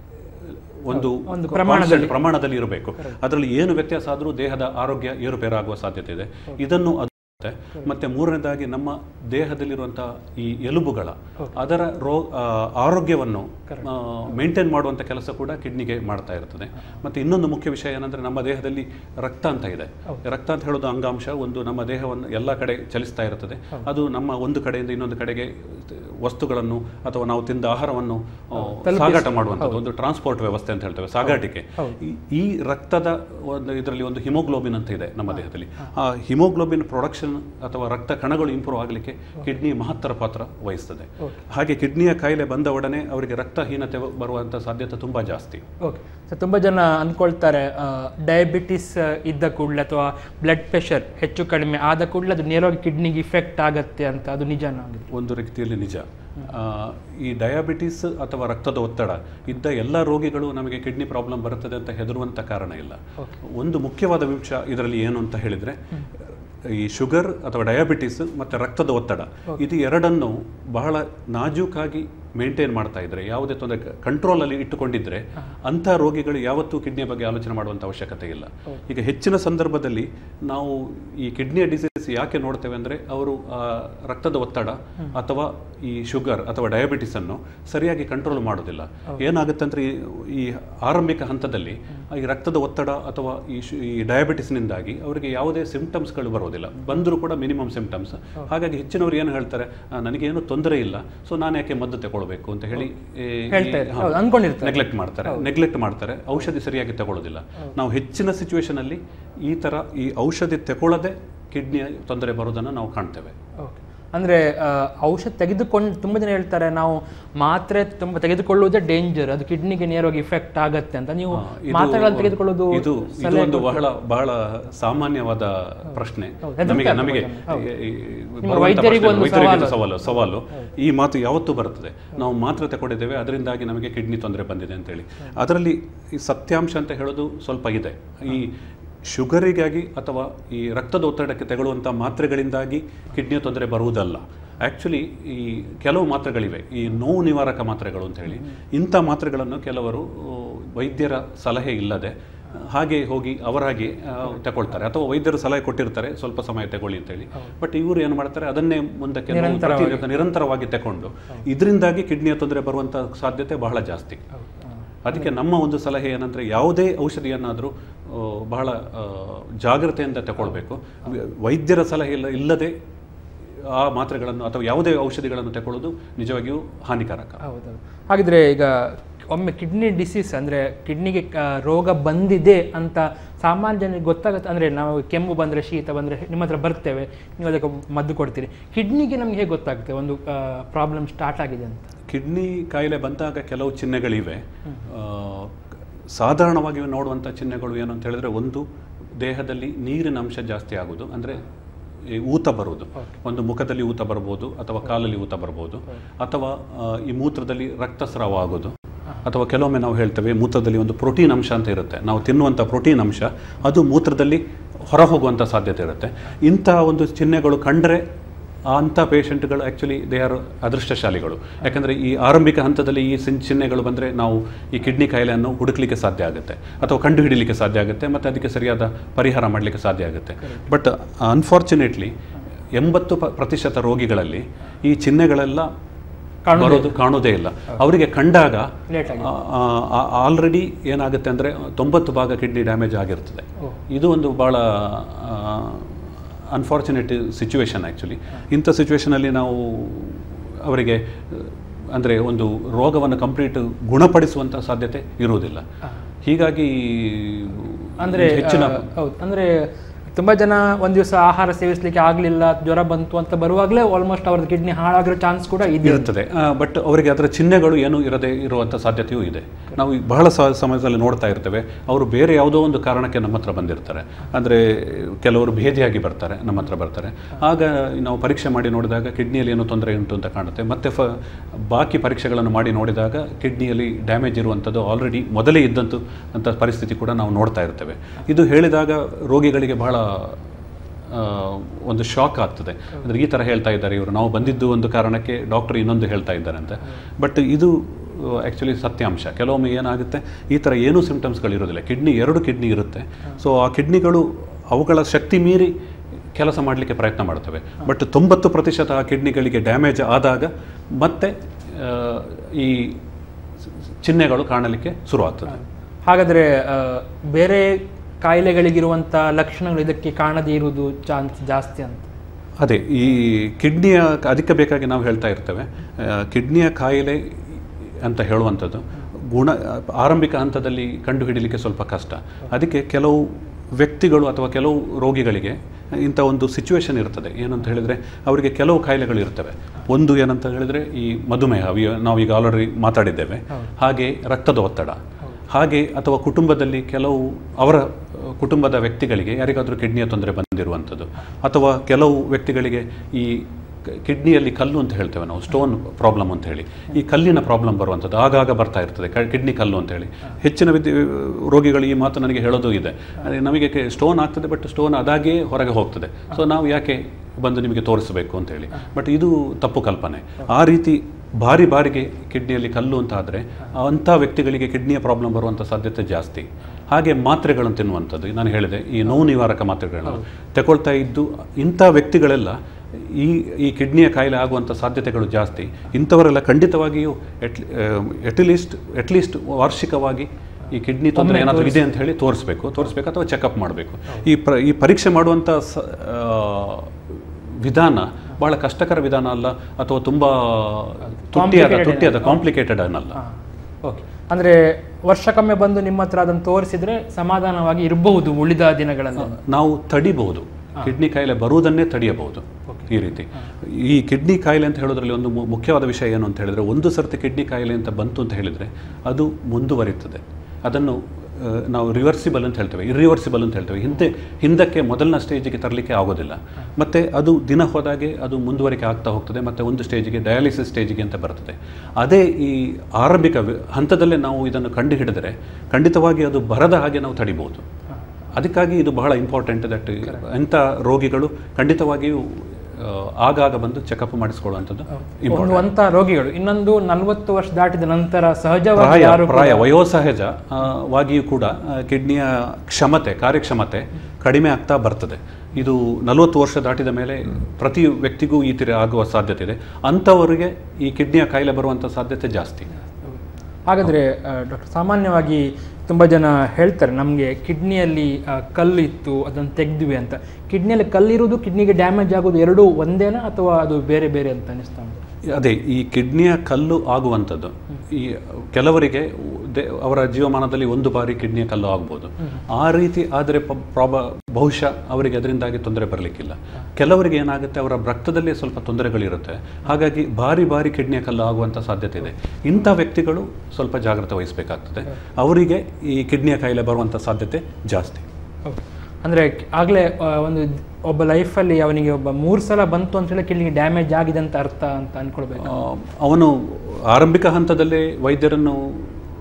ಒಂದು ಒಂದು ಪ್ರಮಾಣದಲ್ಲಿ ಪ್ರಮಾಣದಲ್ಲಿ ಇರಬೇಕು ಅದರಲ್ಲಿ ಏನು ವ್ಯತ್ಯಾಸ ಆದರೂ ದೇಹದ ಆರೋಗ್ಯ ಏರುಪೇರಾಗುವ ಸಾಧ್ಯತೆ ಇದೆ ಇದನ್ನು ಅದು ಮತ್ತೆ ಮತ್ತೆ ಮೂರನೇದಾಗಿ ನಮ್ಮ ದೇಹದಲ್ಲಿರುವಂತಹ ಈ ಎಲುಬುಗಳ ಅದರ ರೋ ಆ, ಆರೋಗ್ಯವನ್ನು ಮೇಂಟೈನ್ ಮಾಡುವಂಥ ಕೆಲಸ ಕೂಡ ಕಿಡ್ನಿಗೆ ಮಾಡ್ತಾ ಇರ್ತದೆ ಮತ್ತೆ ಇನ್ನೊಂದು ಮುಖ್ಯ ವಿಷಯ ಏನಂದ್ರೆ ನಮ್ಮ ದೇಹದಲ್ಲಿ ರಕ್ತ ಅಂತ ಇದೆ ರಕ್ತ ಅಂತ ಹೇಳೋದು ಅಂಗಾಂಶ ಒಂದು ನಮ್ಮ ದೇಹವನ್ನು ಎಲ್ಲ ಕಡೆ ಚಲಿಸ್ತಾ ಇರ್ತದೆ ಅದು ನಮ್ಮ ಒಂದು ಕಡೆಯಿಂದ ಇನ್ನೊಂದು ಕಡೆಗೆ ವಸ್ತುಗಳನ್ನು ಅಥವಾ ನಾವು ತಿಂದ ಆಹಾರವನ್ನು ಆ, ಸಾಗಾಟ ಮಾಡುವಂಥದ್ದು ಒಂದು ಟ್ರಾನ್ಸ್ಪೋರ್ಟ್ ವ್ಯವಸ್ಥೆ ಅಂತ ಹೇಳ್ತೇವೆ ಸಾಗಾಟಿಕೆ ಈ- ಈ ರಕ್ತದ ಒಂದು ಇದರಲ್ಲಿ ಒಂದು ಹಿಮೋಗ್ಲೋಬಿನ್ ಅಂತ ಇದೆ ನಮ್ಮ ದೇಹದಲ್ಲಿ ಆ ಹಿಮೋಗ್ಲೋಬಿನ್ ಪ್ರೊಡಕ್ಷನ್ ಅಥವಾ ರಕ್ತ ಕಣಗಳು ಇಂಪ್ರೂವ್ ಆಗಲಿಕ್ಕೆ ಕಿಡ್ನಿ ಮಹತ್ತರ ಪಾತ್ರ ವಹಿಸ್ತದೆ ಹಾಗೆ ಕಿಡ್ನಿಯ ಕಾಯಿಲೆ ಬಂದ ಒಡನೆ ಅವರಿಗೆ ರಕ್ತಹೀನತೆ ಬರುವಂಥ ಸಾಧ್ಯತೆ ತುಂಬಾ ಜಾಸ್ತಿ ಓಕೆ ಸೊ ತುಂಬ ಜನ ಅಂದ್ಕೊಳ್ತಾರೆ ಡಯಾಬಿಟಿಸ್ ಇದ್ದ ಕೂಡಲೇ ಅಥವಾ ಬ್ಲಡ್ ಪ್ರೆಷರ್ ಹೆಚ್ಚು ಕಡಿಮೆ ಆದ ಕೂಡಲೇ ಅದು ನೇರವಾಗಿ ಕಿಡ್ನಿಗೆ ಇಫೆಕ್ಟ್ ಆಗತ್ತೆ ಅಂತ ಅದು ನಿಜನಾ ಒಂದು ರೀತಿಯಲ್ಲಿ ನಿಜ ಆ, ಈ ಡಯಾಬಿಟಿಸ್ ಅಥವಾ ರಕ್ತದ ಒತ್ತಡ ಇದ್ದ ಎಲ್ಲ ರೋಗಿಗಳು ನಮಗೆ ಕಿಡ್ನಿ ಪ್ರಾಬ್ಲಮ್ ಬರುತ್ತದೆ ಅಂತ ಹೆದರುವಂಥ ಕಾರಣ ಇಲ್ಲ ಒಂದು ಮುಖ್ಯವಾದ ಅಂಶ ಇದರಲ್ಲಿ ಏನು ಅಂತ ಹೇಳಿದರೆ ಈ ಶುಗರ್ ಅಥವಾ ಡಯಾಬಿಟಿಸ್ ಮತ್ತು ರಕ್ತದ ಒತ್ತಡ ಇದು ಎರಡನ್ನು ಬಹಳ ನಾಜೂಕಾಗಿ ಮೇಂಟೈನ್ ಮಾಡ್ತಾ ಇದ್ರೆ ಯಾವುದೇ ತೊಂದರೆ ಕಂಟ್ರೋಲಲ್ಲಿ ಇಟ್ಟುಕೊಂಡಿದ್ರೆ ಅಂಥ ರೋಗಿಗಳು ಯಾವತ್ತೂ ಕಿಡ್ನಿಯ ಬಗ್ಗೆ ಆಲೋಚನೆ ಮಾಡುವಂಥ ಅವಶ್ಯಕತೆ ಇಲ್ಲ ಈಗ ಹೆಚ್ಚಿನ ಸಂದರ್ಭದಲ್ಲಿ ನಾವು ಈ ಕಿಡ್ನಿಯ ಡಿಸೀಸ್ ಯಾಕೆ ನೋಡ್ತೇವೆ ಅಂದರೆ ಅವರು ಆ, ರಕ್ತದ ಒತ್ತಡ ಅಥವಾ ಈ ಶುಗರ್ ಅಥವಾ ಡಯಾಬಿಟಿಸ್ ಅನ್ನು ಸರಿಯಾಗಿ ಕಂಟ್ರೋಲ್ ಮಾಡೋದಿಲ್ಲ ಏನಾಗುತ್ತೆ ಅಂದರೆ ಈ- ಈ ಆರಂಭಿಕ ಹಂತದಲ್ಲಿ ಈ ರಕ್ತದ ಒತ್ತಡ ಅಥವಾ ಈ ಶು- ಈ ಡಯಾಬಿಟಿಸ್ನಿಂದಾಗಿ ಅವರಿಗೆ ಯಾವುದೇ ಸಿಂಪ್ಟಮ್ಸ್ಗಳು ಬರೋದಿಲ್ಲ ಬಂದರೂ ಕೂಡ ಮಿನಿಮಮ್ ಸಿಂಪ್ಟಮ್ಸ್ ಹಾಗಾಗಿ ಹೆಚ್ಚಿನವರು ಏನು ಹೇಳ್ತಾರೆ "ಆ, ನನಗೇನು ತೊಂದರೆ ಇಲ್ಲ ಸೊ ನಾನು ಯಾಕೆ ಮದ್ದು ತಗೊಳ್ಬೇಕು ಅಂತ ಹೇಳಿ ಹೇಳ್ತಾರೆ. ಹೌದು, ಅನ್ಕೊಂಡಿರ್ತಾರೆ. ನೆಗ್ಲೆಕ್ಟ್ ಮಾಡ್ತಾರೆ ನೆಗ್ಲೆಕ್ಟ್ ಮಾಡ್ತಾರೆ ಔಷಧಿ ಸರಿಯಾಗಿ ತಗೊಳ್ಳೋದಿಲ್ಲ ನಾವು ಹೆಚ್ಚಿನ ಸಿಚುವೇಶನ್ ಅಲ್ಲಿ ಈ ತರ ಈ ಔಷಧಿ ತಗೊಳ್ಳದೆ ಕಿಡ್ನಿಯ ತೊಂದರೆ ಬರೋದನ್ನು ನಾವು ಕಾಣ್ತೇವೆ ಓಕೆ ಅಂದರೆ ಔಷಧ ತೆಗೆದುಕೊಂಡು ತುಂಬ ಜನ ಹೇಳ್ತಾರೆ ನಾವು ಮಾತ್ರೆ ತುಂಬ ತೆಗೆದುಕೊಳ್ಳುವುದೇ ಡೇಂಜರ್ ಅದು ಕಿಡ್ನಿಗೆ ನೇರವಾಗಿ ಇಫೆಕ್ಟ್ ಆಗತ್ತೆ ಅಂತ ನೀವು ಇದು- ಮಾತ್ರೆಗಳನ್ನು ತೆಗೆದುಕೊಳ್ಳೋದು ಇದು ಇದು ಒಂದು ಬಹಳ ಬಹಳ ಸಾಮಾನ್ಯವಾದ ಪ್ರಶ್ನೆ ನಮಗೆ ನಮಗೆ ಈ- ಈ ಬರುವಂತ ವೈದ್ಯರಿಗೂ ಪ್ರಶ್ನೆ, ಒಂದು ವೈದ್ಯರಿಗೆ ಸವಾಲು ಸವಾಲು ಈ ಮಾತು ಯಾವತ್ತೂ ಬರ್ತದೆ ನಾವು ಮಾತ್ರೆ ತಗೊಂಡಿದ್ದೇವೆ ಅದರಿಂದಾಗಿ ನಮಗೆ ಕಿಡ್ನಿ ತೊಂದರೆ ಬಂದಿದೆ ಅಂತೇಳಿ ಅದರಲ್ಲಿ ಈ ಸತ್ಯಾಂಶ ಅಂತ ಹೇಳೋದು ಸ್ವಲ್ಪ ಇದೆ ಈ ಶುಗರಿಗಾಗಿ ಅಥವಾ ಈ ರಕ್ತದ ಒತ್ತಡಕ್ಕೆ ತಗೊಳ್ಳುವಂಥ ಮಾತ್ರೆಗಳಿಂದಾಗಿ ಕಿಡ್ನಿಯ ತೊಂದರೆ ಬರುವುದಲ್ಲ ಆ್ಯಕ್ಚುಲಿ ಈ ಕೆಲವು ಮಾತ್ರೆಗಳಿವೆ ಈ ನೋವು ನಿವಾರಕ ಮಾತ್ರೆಗಳು ಅಂತ ಹೇಳಿ ಇಂಥ ಮಾತ್ರೆಗಳನ್ನು ಕೆಲವರು ಆ, ವೈದ್ಯರ ಸಲಹೆ ಇಲ್ಲದೆ ಹಾಗೆ ಹೋಗಿ ಅವರಾಗಿ ಆ, ತಗೊಳ್ತಾರೆ ಅಥವಾ ವೈದ್ಯರು ಸಲಹೆ ಕೊಟ್ಟಿರ್ತಾರೆ ಸ್ವಲ್ಪ ಸಮಯ ತಗೊಳ್ಳಿ ಅಂತೇಳಿ ಬಟ್ ಇವರು ಏನು ಮಾಡ್ತಾರೆ ಅದನ್ನೇ ಮುಂದಕ್ಕೆ ನಾವು ಪ್ರತಿ ನಿರಂತರವಾಗಿ ತಗೊಂಡು ಇದರಿಂದಾಗಿ ಕಿಡ್ನಿಯ ತೊಂದರೆ ಬರುವಂಥ ಸಾಧ್ಯತೆ ಬಹಳ ಜಾಸ್ತಿ ಅದಕ್ಕೆ ನಮ್ಮ ಒಂದು ಸಲಹೆ ಏನಂದರೆ ಯಾವುದೇ ಔಷಧಿಯನ್ನಾದರೂ ಆ, ಬಹಳ ಆ, ಜಾಗ್ರತೆಯಿಂದ ತಗೊಳ್ಬೇಕು ವ- ವೈದ್ಯರ ಸಲಹೆ ಇಲ್ಲ ಇಲ್ಲದೆ ಆ ಮಾತ್ರೆಗಳನ್ನು ಅಥವಾ ಯಾವುದೇ ಔಷಧಿಗಳನ್ನು ತಗೊಳ್ಳೋದು ನಿಜವಾಗಿಯೂ ಹಾನಿಕಾರಕ ಹೌದೌದು ಹಾಗಿದ್ರೆ ಈಗ ಒಮ್ಮೆ ಕಿಡ್ನಿ ಡಿಸೀಸ್ ಅಂದರೆ ಕಿಡ್ನಿಗೆ ರೋಗ ಬಂದಿದೆ ಅಂತ ಸಾಮಾನ್ಯ ಜನರಿಗೆ ಗೊತ್ತಾಗುತ್ತೆ ಅಂದರೆ ನಾವು ಕೆಮ್ಮು ಬಂದರೆ ಶೀತ ಬಂದರೆ ನಿಮ್ಮ ಹತ್ರ ಬರ್ತೇವೆ ನೀವು ಅದಕ್ಕೆ ಮದ್ದು ಕೊಡ್ತೀರಿ ಕಿಡ್ನಿಗೆ ನಮಗೆ ಹೇಗೆ ಗೊತ್ತಾಗುತ್ತೆ ಒಂದು ಪ್ರಾಬ್ಲಮ್ ಸ್ಟಾರ್ಟ್ ಆಗಿದೆ ಅಂತ ಕಿಡ್ನಿ ಕಾಯಿಲೆ ಬಂದಾಗ ಕೆಲವು ಚಿಹ್ನೆಗಳಿವೆ ಆ, ಸಾಧಾರಣವಾಗಿ ನೋಡುವಂಥ ಚಿಹ್ನೆಗಳು ಏನು ಅಂತ ಹೇಳಿದ್ರೆ ಒಂದು ದೇಹದಲ್ಲಿ ನೀರಿನ ಅಂಶ ಜಾಸ್ತಿ ಆಗೋದು ಅಂದರೆ ಈ ಊತ ಬರುವುದು ಒಂದು ಮುಖದಲ್ಲಿ ಊತ ಬರ್ಬೋದು ಅಥವಾ ಕಾಲಲ್ಲಿ ಊತ ಬರ್ಬೋದು ಅಥವಾ ಆ, ಈ ಮೂತ್ರದಲ್ಲಿ ರಕ್ತಸ್ರಾವ ಆಗೋದು ಅಥವಾ ಕೆಲವೊಮ್ಮೆ ನಾವು ಹೇಳ್ತೇವೆ ಮೂತ್ರದಲ್ಲಿ ಒಂದು ಪ್ರೋಟೀನ್ ಅಂಶ ಅಂತ ಇರುತ್ತೆ ನಾವು ತಿನ್ನುವಂಥ ಪ್ರೋಟೀನ್ ಅಂಶ ಅದು ಮೂತ್ರದಲ್ಲಿ ಹೊರ ಹೋಗುವಂಥ ಸಾಧ್ಯತೆ ಇರುತ್ತೆ ಇಂಥ ಒಂದು ಚಿಹ್ನೆಗಳು ಕಂಡರೆ ಅಂಥ ಪೇಷಂಟ್ಗಳು ಆ್ಯಕ್ಚುಲಿ ದೇ ಆರ್ ಅದೃಷ್ಟಶಾಲಿಗಳು ಯಾಕಂದರೆ ಈ ಆರಂಭಿಕ ಹಂತದಲ್ಲಿ ಈ ಸಿನ್ ಚಿಹ್ನೆಗಳು ಬಂದರೆ ನಾವು ಈ ಕಿಡ್ನಿ ಕಾಯಿಲೆಯನ್ನು ಹುಡುಕ್ಲಿಕ್ಕೆ ಸಾಧ್ಯ ಆಗುತ್ತೆ ಅಥವಾ ಕಂಡುಹಿಡಿಯಲಿಕ್ಕೆ ಸಾಧ್ಯ ಆಗುತ್ತೆ ಮತ್ತು ಅದಕ್ಕೆ ಸರಿಯಾದ ಪರಿಹಾರ ಮಾಡಲಿಕ್ಕೆ ಸಾಧ್ಯ ಆಗುತ್ತೆ ಬಟ್ ಅನ್ಫಾರ್ಚುನೇಟ್ಲಿ ಎಂಬತ್ತು ಪ- ಪ್ರತಿಶತ ರೋಗಿಗಳಲ್ಲಿ ಈ ಚಿಹ್ನೆಗಳೆಲ್ಲ ಬರೋದು ಕಾಣೋದೇ ಇಲ್ಲ ಅವರಿಗೆ ಕಂಡಾಗ Late ಆಗಿ. ಆಲ್ರೆಡಿ ಏನಾಗುತ್ತೆ ಅಂದರೆ ತೊಂಬತ್ತು ಭಾಗ ಕಿಡ್ನಿ ಡ್ಯಾಮೇಜ್ ಆಗಿರ್ತದೆ ಇದು ಒಂದು ಭಾಳ ಅನ್ಫಾರ್ಚುನೇಟ್ ಸಿಚುವೇಶನ್ ಆ್ಯಕ್ಚುಲಿ ಇಂಥ ಸಿಚುವೇಶನಲ್ಲಿ ನಾವು ಅವರಿಗೆ ಅಂದರೆ ಒಂದು ರೋಗವನ್ನು ಕಂಪ್ಲೀಟ್ ಗುಣಪಡಿಸುವಂಥ ಸಾಧ್ಯತೆ ಇರುವುದಿಲ್ಲ ಹೀಗಾಗಿ ಅಂದ್ರೆ ಹೆಚ್ಚಿನ ಆ, ಹೌದು ಅಂದ್ರೆ ತುಂಬಾ ಜನ ಒಂದ್ ದಿವಸ ಆಹಾರ ಸೇವಿಸ್ಲಿಕ್ಕೆ ಆಗ್ಲಿಲ್ಲ ಜ್ವರ ಬಂತು ಅಂತ ಬರುವಾಗಲೇ ಆಲ್ಮೋಸ್ಟ್ ಅವ್ರದ್ದು ಕಿಡ್ನಿ ಹಾಳಾಗಿರೋ ಚಾನ್ಸ್ ಕೂಡ ಇದೆ ಇರುತ್ತದೆ ಬಟ್ ಅವರಿಗೆ ಅದರ ಚಿಹ್ನೆಗಳು ಏನೂ ಇರದೇ ಇರುವಂಥ ಸಾಧ್ಯತೆಯೂ ಇದೆ ನಾವು ಈ ಬಹಳ ಸ ಸಮಯದಲ್ಲಿ ನೋಡ್ತಾ ಇರ್ತೇವೆ ಅವರು ಬೇರೆ ಯಾವುದೋ ಒಂದು ಕಾರಣಕ್ಕೆ ನಮ್ಮ ಹತ್ರ ಬಂದಿರ್ತಾರೆ ಅಂದರೆ ಕೆಲವರು ಭೇದಿಯಾಗಿ ಬರ್ತಾರೆ ನಮ್ಮ ಹತ್ರ ಬರ್ತಾರೆ ಆಗ ನಾವು ಪರೀಕ್ಷೆ ಮಾಡಿ ನೋಡಿದಾಗ ಕಿಡ್ನಿಯಲ್ಲಿ ಏನೋ ತೊಂದರೆ ಉಂಟು ಅಂತ ಕಾಣುತ್ತೆ ಮತ್ತೆ ಫ ಬಾಕಿ ಪರೀಕ್ಷೆಗಳನ್ನು ಮಾಡಿ ನೋಡಿದಾಗ ಕಿಡ್ನಿಯಲ್ಲಿ ಡ್ಯಾಮೇಜ್ ಇರುವಂಥದ್ದು ಆಲ್ರೆಡಿ ಮೊದಲೇ ಇದ್ದಂತು ಅಂತ ಪರಿಸ್ಥಿತಿ ಕೂಡ ನಾವು ನೋಡ್ತಾ ಇರ್ತೇವೆ ಇದು ಹೇಳಿದಾಗ ರೋಗಿಗಳಿಗೆ ಬಹಳ ಆ, ಒಂದು ಶಾಕ್ ಆಗ್ತದೆ ಅಂದರೆ ಈ ಥರ ಹೇಳ್ತಾ ಇದ್ದಾರೆ ಇವರು ನಾವು ಬಂದಿದ್ದು ಒಂದು ಕಾರಣಕ್ಕೆ ಡಾಕ್ಟರ್ ಇನ್ನೊಂದು ಹೇಳ್ತಾ ಇದ್ದಾರೆ ಅಂತ ಬಟ್ ಇದು ಆ್ಯಕ್ಚುಲಿ ಸತ್ಯಾಂಶ ಕೆಲವೊಮ್ಮೆ ಏನಾಗುತ್ತೆ ಈ ಥರ ಏನೂ ಸಿಂಪ್ಟಮ್ಸ್ಗಳಿರೋದಿಲ್ಲ ಕಿಡ್ನಿ ಎರಡು ಕಿಡ್ನಿ ಇರುತ್ತೆ ಸೊ ಆ ಕಿಡ್ನಿಗಳು ಅವುಗಳ ಶಕ್ತಿ ಮೀರಿ ಕೆಲಸ ಮಾಡಲಿಕ್ಕೆ ಪ್ರಯತ್ನ ಮಾಡ್ತವೆ ಬಟ್ ತೊಂಬತ್ತು ಪ್ರತಿಶತ ಆ ಕಿಡ್ನಿಗಳಿಗೆ ಡ್ಯಾಮೇಜ್ ಆದಾಗ ಮತ್ತೆ ಆ, ಈ ಚಿಹ್ನೆಗಳು ಕಾಣಲಿಕ್ಕೆ ಶುರುವಾಗ್ತದೆ ಹಾಗಾದ್ರೆ ಆ, ಬೇರೆ ಕಾಯಿಲೆಗಳಿಗಿರುವಂತ ಲಕ್ಷಣಗಳು ಇದಕ್ಕೆ ಕಾಣದೇ ಇರುವುದು ಚಾನ್ಸ್ ಜಾಸ್ತಿ ಅಂತ ಅದೇ ಈ ಕಿಡ್ನಿಯ ಅದಕ್ಕೆ ಬೇಕಾಗಿ ನಾವು ಹೇಳ್ತಾ ಇರ್ತೇವೆ ಆ, ಕಿಡ್ನಿಯ ಕಾಯಿಲೆ ಅಂತ ಹೇಳುವಂಥದ್ದು ಗುಣ ಆರಂಭಿಕ ಹಂತದಲ್ಲಿ ಕಂಡುಹಿಡಿಯಲಿಕ್ಕೆ ಸ್ವಲ್ಪ ಕಷ್ಟ ಅದಕ್ಕೆ ಕೆಲವು ವ್ಯಕ್ತಿಗಳು ಅಥವಾ ಕೆಲವು ರೋಗಿಗಳಿಗೆ ಇಂಥ ಒಂದು ಸಿಚುವೇಶನ್ ಇರ್ತದೆ ಏನಂತ ಹೇಳಿದರೆ ಅವರಿಗೆ ಕೆಲವು ಕಾಯಿಲೆಗಳು ಇರ್ತವೆ ಒಂದು ಏನಂತ ಹೇಳಿದರೆ ಈ ಮಧುಮೇಹ ವಿ- ನಾವೀಗ ಆಲ್ರೆಡಿ ಮಾತಾಡಿದ್ದೇವೆ ಹಾಗೆ ರಕ್ತದ ಒತ್ತಡ ಹಾಗೆ ಅಥವಾ ಕುಟುಂಬದಲ್ಲಿ ಕೆಲವು ಅವರ ಅಹ್, ಕುಟುಂಬದ ವ್ಯಕ್ತಿಗಳಿಗೆ ಯಾರಿಗಾದರೂ ಕಿಡ್ನಿಯ ತೊಂದರೆ ಬಂದಿರುವಂಥದ್ದು ಅಥವಾ ಕೆಲವು ವ್ಯಕ್ತಿಗಳಿಗೆ ಈ ಕ- ಕಿಡ್ನಿಯಲ್ಲಿ ಕಲ್ಲು ಅಂತ ಹೇಳ್ತೇವೆ ನಾವು ಸ್ಟೋನ್ ಪ್ರಾಬ್ಲಮ್ ಅಂತ ಹೇಳಿ ಈ ಕಲ್ಲಿನ ಪ್ರಾಬ್ಲಮ್ ಬರುವಂಥದ್ದು ಆಗಾಗ ಬರ್ತಾ ಇರ್ತದೆ ಕ- ಕಿಡ್ನಿ ಕಲ್ಲು ಅಂತ ಹೇಳಿ ಹೆಚ್ಚಿನ ವಿದ್ಯ ರೋಗಿಗಳು ಈ ಮಾತು ನನಗೆ ಹೇಳೋದು ಇದೆ ಅದೇ ನಮಗೆ ಸ್ಟೋನ್ ಆಗ್ತದೆ ಬಟ್ ಸ್ಟೋನ್ ಅದಾಗಿಯೇ ಹೊರಗೆ ಹೋಗ್ತದೆ ಸೊ ನಾವು ಯಾಕೆ ಬಂದು ನಿಮಗೆ ತೋರಿಸಬೇಕು ಅಂತ ಹೇಳಿ ಬಟ್ ಇದು ತಪ್ಪು ಕಲ್ಪನೆ ಆ ರೀತಿ ಬಾರಿ ಬಾರಿಗೆ ಕಿಡ್ನಿಯಲ್ಲಿ ಕಲ್ಲು ಅಂತ ಆದರೆ ಅಂಥ ವ್ಯಕ್ತಿಗಳಿಗೆ ಕಿಡ್ನಿಯ ಪ್ರಾಬ್ಲಮ್ ಬರುವಂಥ ಸಾಧ್ಯತೆ ಜಾಸ್ತಿ ಹಾಗೆ ಮಾತ್ರೆಗಳನ್ನು ತಿನ್ನುವಂಥದ್ದು ನಾನು ಹೇಳಿದೆ ಈ ನೋವು ನಿವಾರಕ ಮಾತ್ರೆಗಳನ್ನು ತಗೊಳ್ತಾ ಇದ್ದು ಇಂಥ ವ್ಯಕ್ತಿಗಳೆಲ್ಲ ಈ ಈ ಕಿಡ್ನಿಯ ಕಾಯಿಲೆ ಆಗುವಂಥ ಸಾಧ್ಯತೆಗಳು ಜಾಸ್ತಿ ಇಂಥವರೆಲ್ಲ ಖಂಡಿತವಾಗಿಯೂ ಎಟ್ ಎಟ್ಲೀಸ್ಟ್ ಅಟ್ಲೀಸ್ಟ್ ವಾರ್ಷಿಕವಾಗಿ ಈ ಕಿಡ್ನಿ ತೊಂದರೆ ಏನಾದರೂ ಇದೆ ಅಂತ ಹೇಳಿ ತೋರಿಸ್ಬೇಕು ತೋರಿಸ್ಬೇಕು ಅಥವಾ ಚೆಕಪ್ ಮಾಡಬೇಕು ಈ ಪ್ರ ಈ ಪರೀಕ್ಷೆ ಮಾಡುವಂಥ ಸ ಆ, ವಿಧಾನ ಬಹಳ ಕಷ್ಟಕರ ವಿಧಾನ ಅಲ್ಲ ಅಥವಾ ತುಂಬ ತುಟ್ಟಿಯಾದ Complicated ತುಟ್ಟಿಯಾದ ಕಾಂಪ್ಲಿಕೇಟೆಡ್ ಅನ್ನಲ್ಲ ಓಕೆ ಅಂದ್ರೆ ವರ್ಷಕ್ಕೊಮ್ಮೆ ಬಂದು ನಿಮ್ಮ ಹತ್ರ ಅದನ್ನು ತೋರಿಸಿದ್ರೆ ಸಮಾಧಾನವಾಗಿ ಇರಬಹುದು ಉಳಿದ ದಿನಗಳಲ್ಲಿ ನಾವು ತಡಿಬಹುದು ಕಿಡ್ನಿ ಕಾಯಿಲೆ ಬರುವುದನ್ನೇ ತಡೆಯಬಹುದು ಈ ರೀತಿ ಈ ಕಿಡ್ನಿ ಕಾಯಿಲೆ ಅಂತ ಹೇಳೋದ್ರಲ್ಲಿ ಒಂದು ಮು- ಮುಖ್ಯವಾದ ವಿಷಯ ಏನು ಅಂತ ಹೇಳಿದ್ರೆ ಒಂದು ಸರ್ತಿ ಕಿಡ್ನಿ ಕಾಯಿಲೆ ಅಂತ ಬಂತು ಅಂತ ಹೇಳಿದರೆ ಅದು ಮುಂದುವರಿತದೆ ಅದನ್ನು ಆ, ನಾವು ರಿವರ್ಸಿಬಲ್ ಅಂತ ಹೇಳ್ತೇವೆ ಇರಿವರ್ಸಿಬಲ್ ಅಂತ ಹೇಳ್ತೇವೆ ಹಿಂದೆ ಹಿಂದಕ್ಕೆ ಮೊದಲನ ಸ್ಟೇಜಿಗೆ ತರಲಿಕ್ಕೆ ಆಗೋದಿಲ್ಲ ಮತ್ತು ಅದು ದಿನ ಹೋದಾಗೆ ಅದು ಮುಂದುವರಿಕೆ ಆಗ್ತಾ ಹೋಗ್ತದೆ ಮತ್ತು ಒಂದು ಸ್ಟೇಜಿಗೆ ಡಯಾಲಿಸಿಸ್ ಸ್ಟೇಜಿಗೆ ಅಂತ ಬರ್ತದೆ ಅದೇ ಈ ಆರಂಭಿಕ ವಿ- ಹಂತದಲ್ಲೇ ನಾವು ಇದನ್ನು ಕಂಡು ಹಿಡಿದರೆ ಖಂಡಿತವಾಗಿ ಅದು ಬರದ ಹಾಗೆ ನಾವು ತಡಿಬೋದು ಅದಕ್ಕಾಗಿ ಇದು ಬಹಳ ಇಂಪಾರ್ಟೆಂಟ್ ದಟ್ ಎಂಥ ರೋಗಿಗಳು ಖಂಡಿತವಾಗಿಯೂ ಆ, ಆಗಾಗ ಬಂದು ಚೆಕಪ್ ಮಾಡಿಸ್ಕೊಳ್ಳುವಂಥದ್ದು ಇಂಪಾರ್ಟೆಂಟ್ ಹೊಂದುವಂತ ರೋಗಿಗಳು ಇನ್ನೊಂದು ನಲವತ್ತು ವರ್ಷ ದಾಟಿದ ನಂತರ ಸಹಜವಾಗಿ ಪ್ರಾಯ ಯಾರು ಪ್ರಾಯ ವಯೋಸಹಜ ಆ, ವಾಗಿಯೂ ಕೂಡ ಆ, ಕಿಡ್ನಿಯ ಕ್ಷಮತೆ ಕಾರ್ಯಕ್ಷಮತೆ ಕಡಿಮೆ ಆಗ್ತಾ ಬರ್ತದೆ ಇದು ನಲವತ್ತು ವರ್ಷ ದಾಟಿದ ಮೇಲೆ ಪ್ರತಿ ವ್ಯಕ್ತಿಗೂ ಈ ಥರ ಆಗುವ ಸಾಧ್ಯತೆ ಇದೆ ಅಂಥವರಿಗೆ ಈ ಕಿಡ್ನಿಯ ಕಾಯಿಲೆ ಬರುವಂಥ ಸಾಧ್ಯತೆ ಜಾಸ್ತಿ ಹಾಗಾದ್ರೆ ಡಾಕ್ಟರ್ ಸಾಮಾನ್ಯವಾಗಿ ತುಂಬಾ ಜನ ಹೇಳ್ತಾರೆ ನಮಗೆ ಕಿಡ್ನಿಯಲ್ಲಿ ಆ, ಕಲ್ಲು ಇತ್ತು ಅದನ್ನು ತೆಗೆದ್ವಿ ಅಂತ ಕಿಡ್ನಿಯಲ್ಲಿ ಕಲ್ಲಿರುವುದು ಕಿಡ್ನಿಗೆ ಡ್ಯಾಮೇಜ್ ಆಗೋದು ಎರಡೂ ಒಂದೇನಾ ಅಥವಾ ಅದು ಬೇರೆ ಬೇರೆ ಅಂತ ಅನಿಸ್ತಾ ಉಂಟು ಅದೇ ಈ ಕಿಡ್ನಿಯ ಕಲ್ಲು ಆಗುವಂಥದ್ದು ಈ ಕೆಲವರಿಗೆ ದೆ- ಅವರ ಜೀವಮಾನದಲ್ಲಿ ಒಂದು ಬಾರಿ ಕಿಡ್ನಿಯ ಕಲ್ಲು ಆಗ್ಬೋದು ಆ ರೀತಿ ಆದರೆ ಪ- ಪ್ರಾಬ ಬಹುಶಃ ಅವರಿಗೆ ಅದರಿಂದಾಗಿ ತೊಂದರೆ ಬರಲಿಕ್ಕಿಲ್ಲ ಕೆಲವರಿಗೆ ಏನಾಗುತ್ತೆ ಅವರ ರಕ್ತದಲ್ಲಿ ಸ್ವಲ್ಪ ತೊಂದರೆಗಳಿರುತ್ತೆ ಹಾಗಾಗಿ ಬಾರಿ ಬಾರಿ ಕಿಡ್ನಿಯ ಕಲ್ಲು ಆಗುವಂಥ ಸಾಧ್ಯತೆ ಇದೆ ಇಂಥ ವ್ಯಕ್ತಿಗಳು ಸ್ವಲ್ಪ ಜಾಗ್ರತೆ ವಹಿಸಬೇಕಾಗ್ತದೆ ಅವರಿಗೆ ಈ ಕಿಡ್ನಿಯ ಕಾಯಿಲೆ ಬರುವಂಥ ಸಾಧ್ಯತೆ ಜಾಸ್ತಿ ಹೌದು. ಅಂದ್ರೆ ಆಗಲೇ ಒಂದು ಒಬ್ಬ ಲೈಫಲ್ಲಿ ಅವನಿಗೆ ಒಬ್ಬ ಮೂರು ಸಲ ಬಂತು ಅಂತ ಹೇಳಿ ಕಿಡ್ನಿಗೆ ಡ್ಯಾಮೇಜ್ ಆಗಿದೆ ಅಂತ ಅರ್ಥ ಅಂತ ಅನ್ಕೊಳ್ಬೇಕು ಆ, ಅವನು ಆರಂಭಿಕ ಹಂತದಲ್ಲೇ ವೈದ್ಯರನ್ನು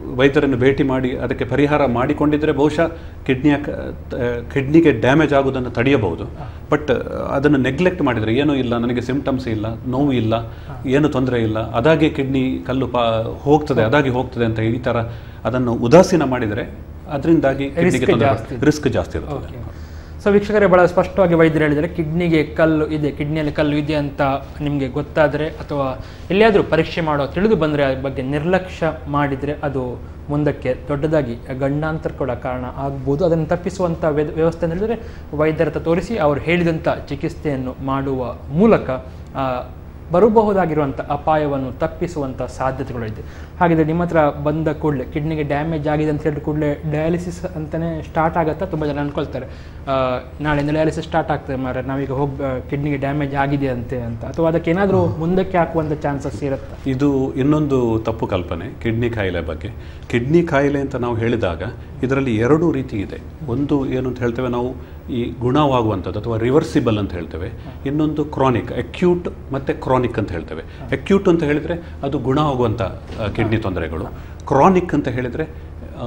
ವೈದ್ಯರನ್ನು ಭೇಟಿ ಮಾಡಿ ಅದಕ್ಕೆ ಪರಿಹಾರ ಮಾಡಿಕೊಂಡಿದ್ದರೆ ಬಹುಶಃ ಕಿಡ್ನಿಯ ಕ- ತ- ಕಿಡ್ನಿಗೆ ಡ್ಯಾಮೇಜ್ ಆಗೋದನ್ನು ತಡೆಯಬಹುದು ಬಟ್ ಅದನ್ನು ನೆಗ್ಲೆಕ್ಟ್ ಮಾಡಿದರೆ ಏನೂ ಇಲ್ಲ ನನಗೆ ಸಿಂಪ್ಟಮ್ಸ್ ಇಲ್ಲ ನೋವು ಇಲ್ಲ ಏನು ತೊಂದರೆ ಇಲ್ಲ ಅದಾಗೆ ಕಿಡ್ನಿ ಕಲ್ಲು ಪಾ ಹೋಗ್ತದೆ ಅದಾಗಿ ಹೋಗ್ತದೆ ಅಂತ ಈ ಥರ ಅದನ್ನು ಉದಾಸೀನ ಮಾಡಿದರೆ ಅದರಿಂದಾಗಿ ಕಿಡ್ನಿಗೆ ತೊಂದರೆ ಜಾಸ್ತಿ. ರಿಸ್ಕ್ ಜಾಸ್ತಿ ಇರ್ತದೆ ಸೊ ವೀಕ್ಷಕರೇ ಬಹಳ ಸ್ಪಷ್ಟವಾಗಿ ವೈದ್ಯರು ಹೇಳಿದರೆ ಕಿಡ್ನಿಗೆ ಕಲ್ಲು ಇದೆ ಕಿಡ್ನಿಯಲ್ಲಿ ಕಲ್ಲು ಇದೆ ಅಂತ ನಿಮಗೆ ಗೊತ್ತಾದರೆ ಅಥವಾ ಎಲ್ಲಿಯಾದರೂ ಪರೀಕ್ಷೆ ಮಾಡೋ ತಿಳಿದು ಬಂದರೆ ಅದ್ರ ಬಗ್ಗೆ ನಿರ್ಲಕ್ಷ್ಯ ಮಾಡಿದರೆ ಅದು ಮುಂದಕ್ಕೆ ದೊಡ್ಡದಾಗಿ ಗಂಡಾಂತರ ಕೂಡ ಕಾರಣ ಆಗ್ಬೋದು ಅದನ್ನು ತಪ್ಪಿಸುವಂಥ ವ್ಯ- ವ್ಯವಸ್ಥೆ ಅಂತ ಹೇಳಿದರೆ ವೈದ್ಯರ ಹತ್ರ ತೋರಿಸಿ ಅವರು ಹೇಳಿದಂಥ ಚಿಕಿತ್ಸೆಯನ್ನು ಮಾಡುವ ಮೂಲಕ ಆ, ಬರಬಹುದಾಗಿರುವಂಥ ಅಪಾಯವನ್ನು ತಪ್ಪಿಸುವಂಥ ಸಾಧ್ಯತೆಗಳಿದೆ ಹಾಗಿದ್ರೆ ನಿಮ್ಮ ಹತ್ರ ಬಂದ ಕೂಡಲೇ ಕಿಡ್ನಿಗೆ ಡ್ಯಾಮೇಜ್ ಆಗಿದೆ ಅಂತ ಹೇಳಿದ ಕೂಡಲೇ ಡಯಾಲಿಸಿಸ್ ಅಂತಲೇ ಸ್ಟಾರ್ಟ್ ಆಗುತ್ತಾ ತುಂಬ ಜನ ಅನ್ಕೊಳ್ತಾರೆ ಆ, ನಾಳೆಯಿಂದ ಡಯಾಲಿಸಿಸ್ ಸ್ಟಾರ್ಟ್ ಆಗ್ತದೆ ಮಾರೆ ನಾವೀಗ ಹೋಗಿ ಕಿಡ್ನಿಗೆ ಡ್ಯಾಮೇಜ್ ಆಗಿದೆ ಅಂತೆ ಅಂತ ಅಥವಾ ಅದಕ್ಕೆ ಏನಾದರೂ ಮುಂದಕ್ಕೆ ಹಾಕುವಂಥ ಚಾನ್ಸಸ್ ಇರುತ್ತಾ ಇದು ಇನ್ನೊಂದು ತಪ್ಪು ಕಲ್ಪನೆ ಕಿಡ್ನಿ ಕಾಯಿಲೆ ಬಗ್ಗೆ ಕಿಡ್ನಿ ಕಾಯಿಲೆ ಅಂತ ನಾವು ಹೇಳಿದಾಗ ಇದರಲ್ಲಿ ಎರಡು ರೀತಿ ಇದೆ ಒಂದು ಏನು ಅಂತ ಹೇಳ್ತೇವೆ ನಾವು ಈ ಗುಣವಾಗುವಂಥದ್ದು ಅಥವಾ ರಿವರ್ಸಿಬಲ್ ಅಂತ ಹೇಳ್ತೇವೆ ಇನ್ನೊಂದು ಕ್ರಾನಿಕ್ ಅಕ್ಯೂಟ್ ಮತ್ತು ಕ್ರಾನಿಕ್ ಅಂತ ಹೇಳ್ತೇವೆ ಅಕ್ಯೂಟ್ ಅಂತ ಹೇಳಿದರೆ ಅದು ಗುಣ ಆಗುವಂಥ ಕಿಡ್ನಿ ತೊಂದರೆಗಳು ಕ್ರಾನಿಕ್ ಅಂತ ಹೇಳಿದರೆ ಆ,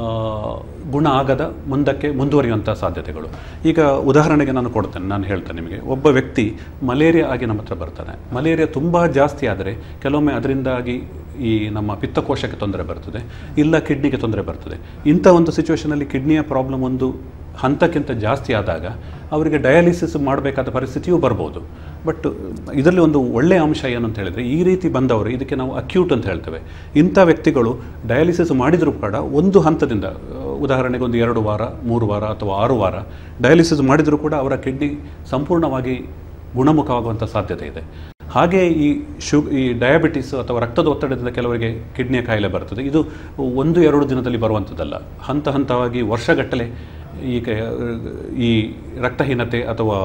ಗುಣ ಆಗದ ಮುಂದಕ್ಕೆ ಮುಂದುವರಿಯುವಂಥ ಸಾಧ್ಯತೆಗಳು ಈಗ ಉದಾಹರಣೆಗೆ ನಾನು ಕೊಡ್ತೇನೆ ನಾನು ಹೇಳ್ತೇನೆ ನಿಮಗೆ ಒಬ್ಬ ವ್ಯಕ್ತಿ ಮಲೇರಿಯಾ ಆಗಿ ನಮ್ಮ ಹತ್ರ ಬರ್ತಾನೆ ಮಲೇರಿಯಾ ತುಂಬ ಜಾಸ್ತಿ ಆದರೆ ಕೆಲವೊಮ್ಮೆ ಅದರಿಂದಾಗಿ ಈ ನಮ್ಮ ಪಿತ್ತಕೋಶಕ್ಕೆ ತೊಂದರೆ ಬರ್ತದೆ ಇಲ್ಲ ಕಿಡ್ನಿಗೆ ತೊಂದರೆ ಬರ್ತದೆ ಇಂಥ ಒಂದು ಸಿಚುವೇಷನಲ್ಲಿ ಕಿಡ್ನಿಯ ಪ್ರಾಬ್ಲಮ್ ಒಂದು ಹಂತಕ್ಕಿಂತ ಜಾಸ್ತಿ ಆದಾಗ ಅವರಿಗೆ ಡಯಾಲಿಸಿಸ್ ಮಾಡಬೇಕಾದ ಪರಿಸ್ಥಿತಿಯೂ ಬರ್ಬೋದು ಬಟ್ ಇದರಲ್ಲಿ ಒಂದು ಒಳ್ಳೆಯ ಅಂಶ ಏನು ಅಂತ ಹೇಳಿದರೆ ಈ ರೀತಿ ಬಂದವರು ಇದಕ್ಕೆ ನಾವು ಅಕ್ಯೂಟ್ ಅಂತ ಹೇಳ್ತೇವೆ ಇಂಥ ವ್ಯಕ್ತಿಗಳು ಡಯಾಲಿಸಿಸ್ ಮಾಡಿದರೂ ಕೂಡ ಒಂದು ಹಂತದಿಂದ ಆ, ಉದಾಹರಣೆಗೆ ಒಂದು ಎರಡು ವಾರ ಮೂರು ವಾರ ಅಥವಾ ಆರು ವಾರ ಡಯಾಲಿಸಿಸ್ ಮಾಡಿದರೂ ಕೂಡ ಅವರ ಕಿಡ್ನಿ ಸಂಪೂರ್ಣವಾಗಿ ಗುಣಮುಖವಾಗುವಂಥ ಸಾಧ್ಯತೆ ಇದೆ ಹಾಗೆ ಈ ಶು ಈ ಡಯಾಬಿಟಿಸ್ ಅಥವಾ ರಕ್ತದ ಒತ್ತಡದಿಂದ ಕೆಲವರಿಗೆ ಕಿಡ್ನಿಯ ಕಾಯಿಲೆ ಬರ್ತದೆ ಇದು ಒಂದು ಎರಡು ದಿನದಲ್ಲಿ ಬರುವಂಥದ್ದಲ್ಲ ಹಂತ ಹಂತವಾಗಿ ವರ್ಷಗಟ್ಟಲೆ ಈ ಕ- ಈ ರಕ್ತಹೀನತೆ ಅಥವಾ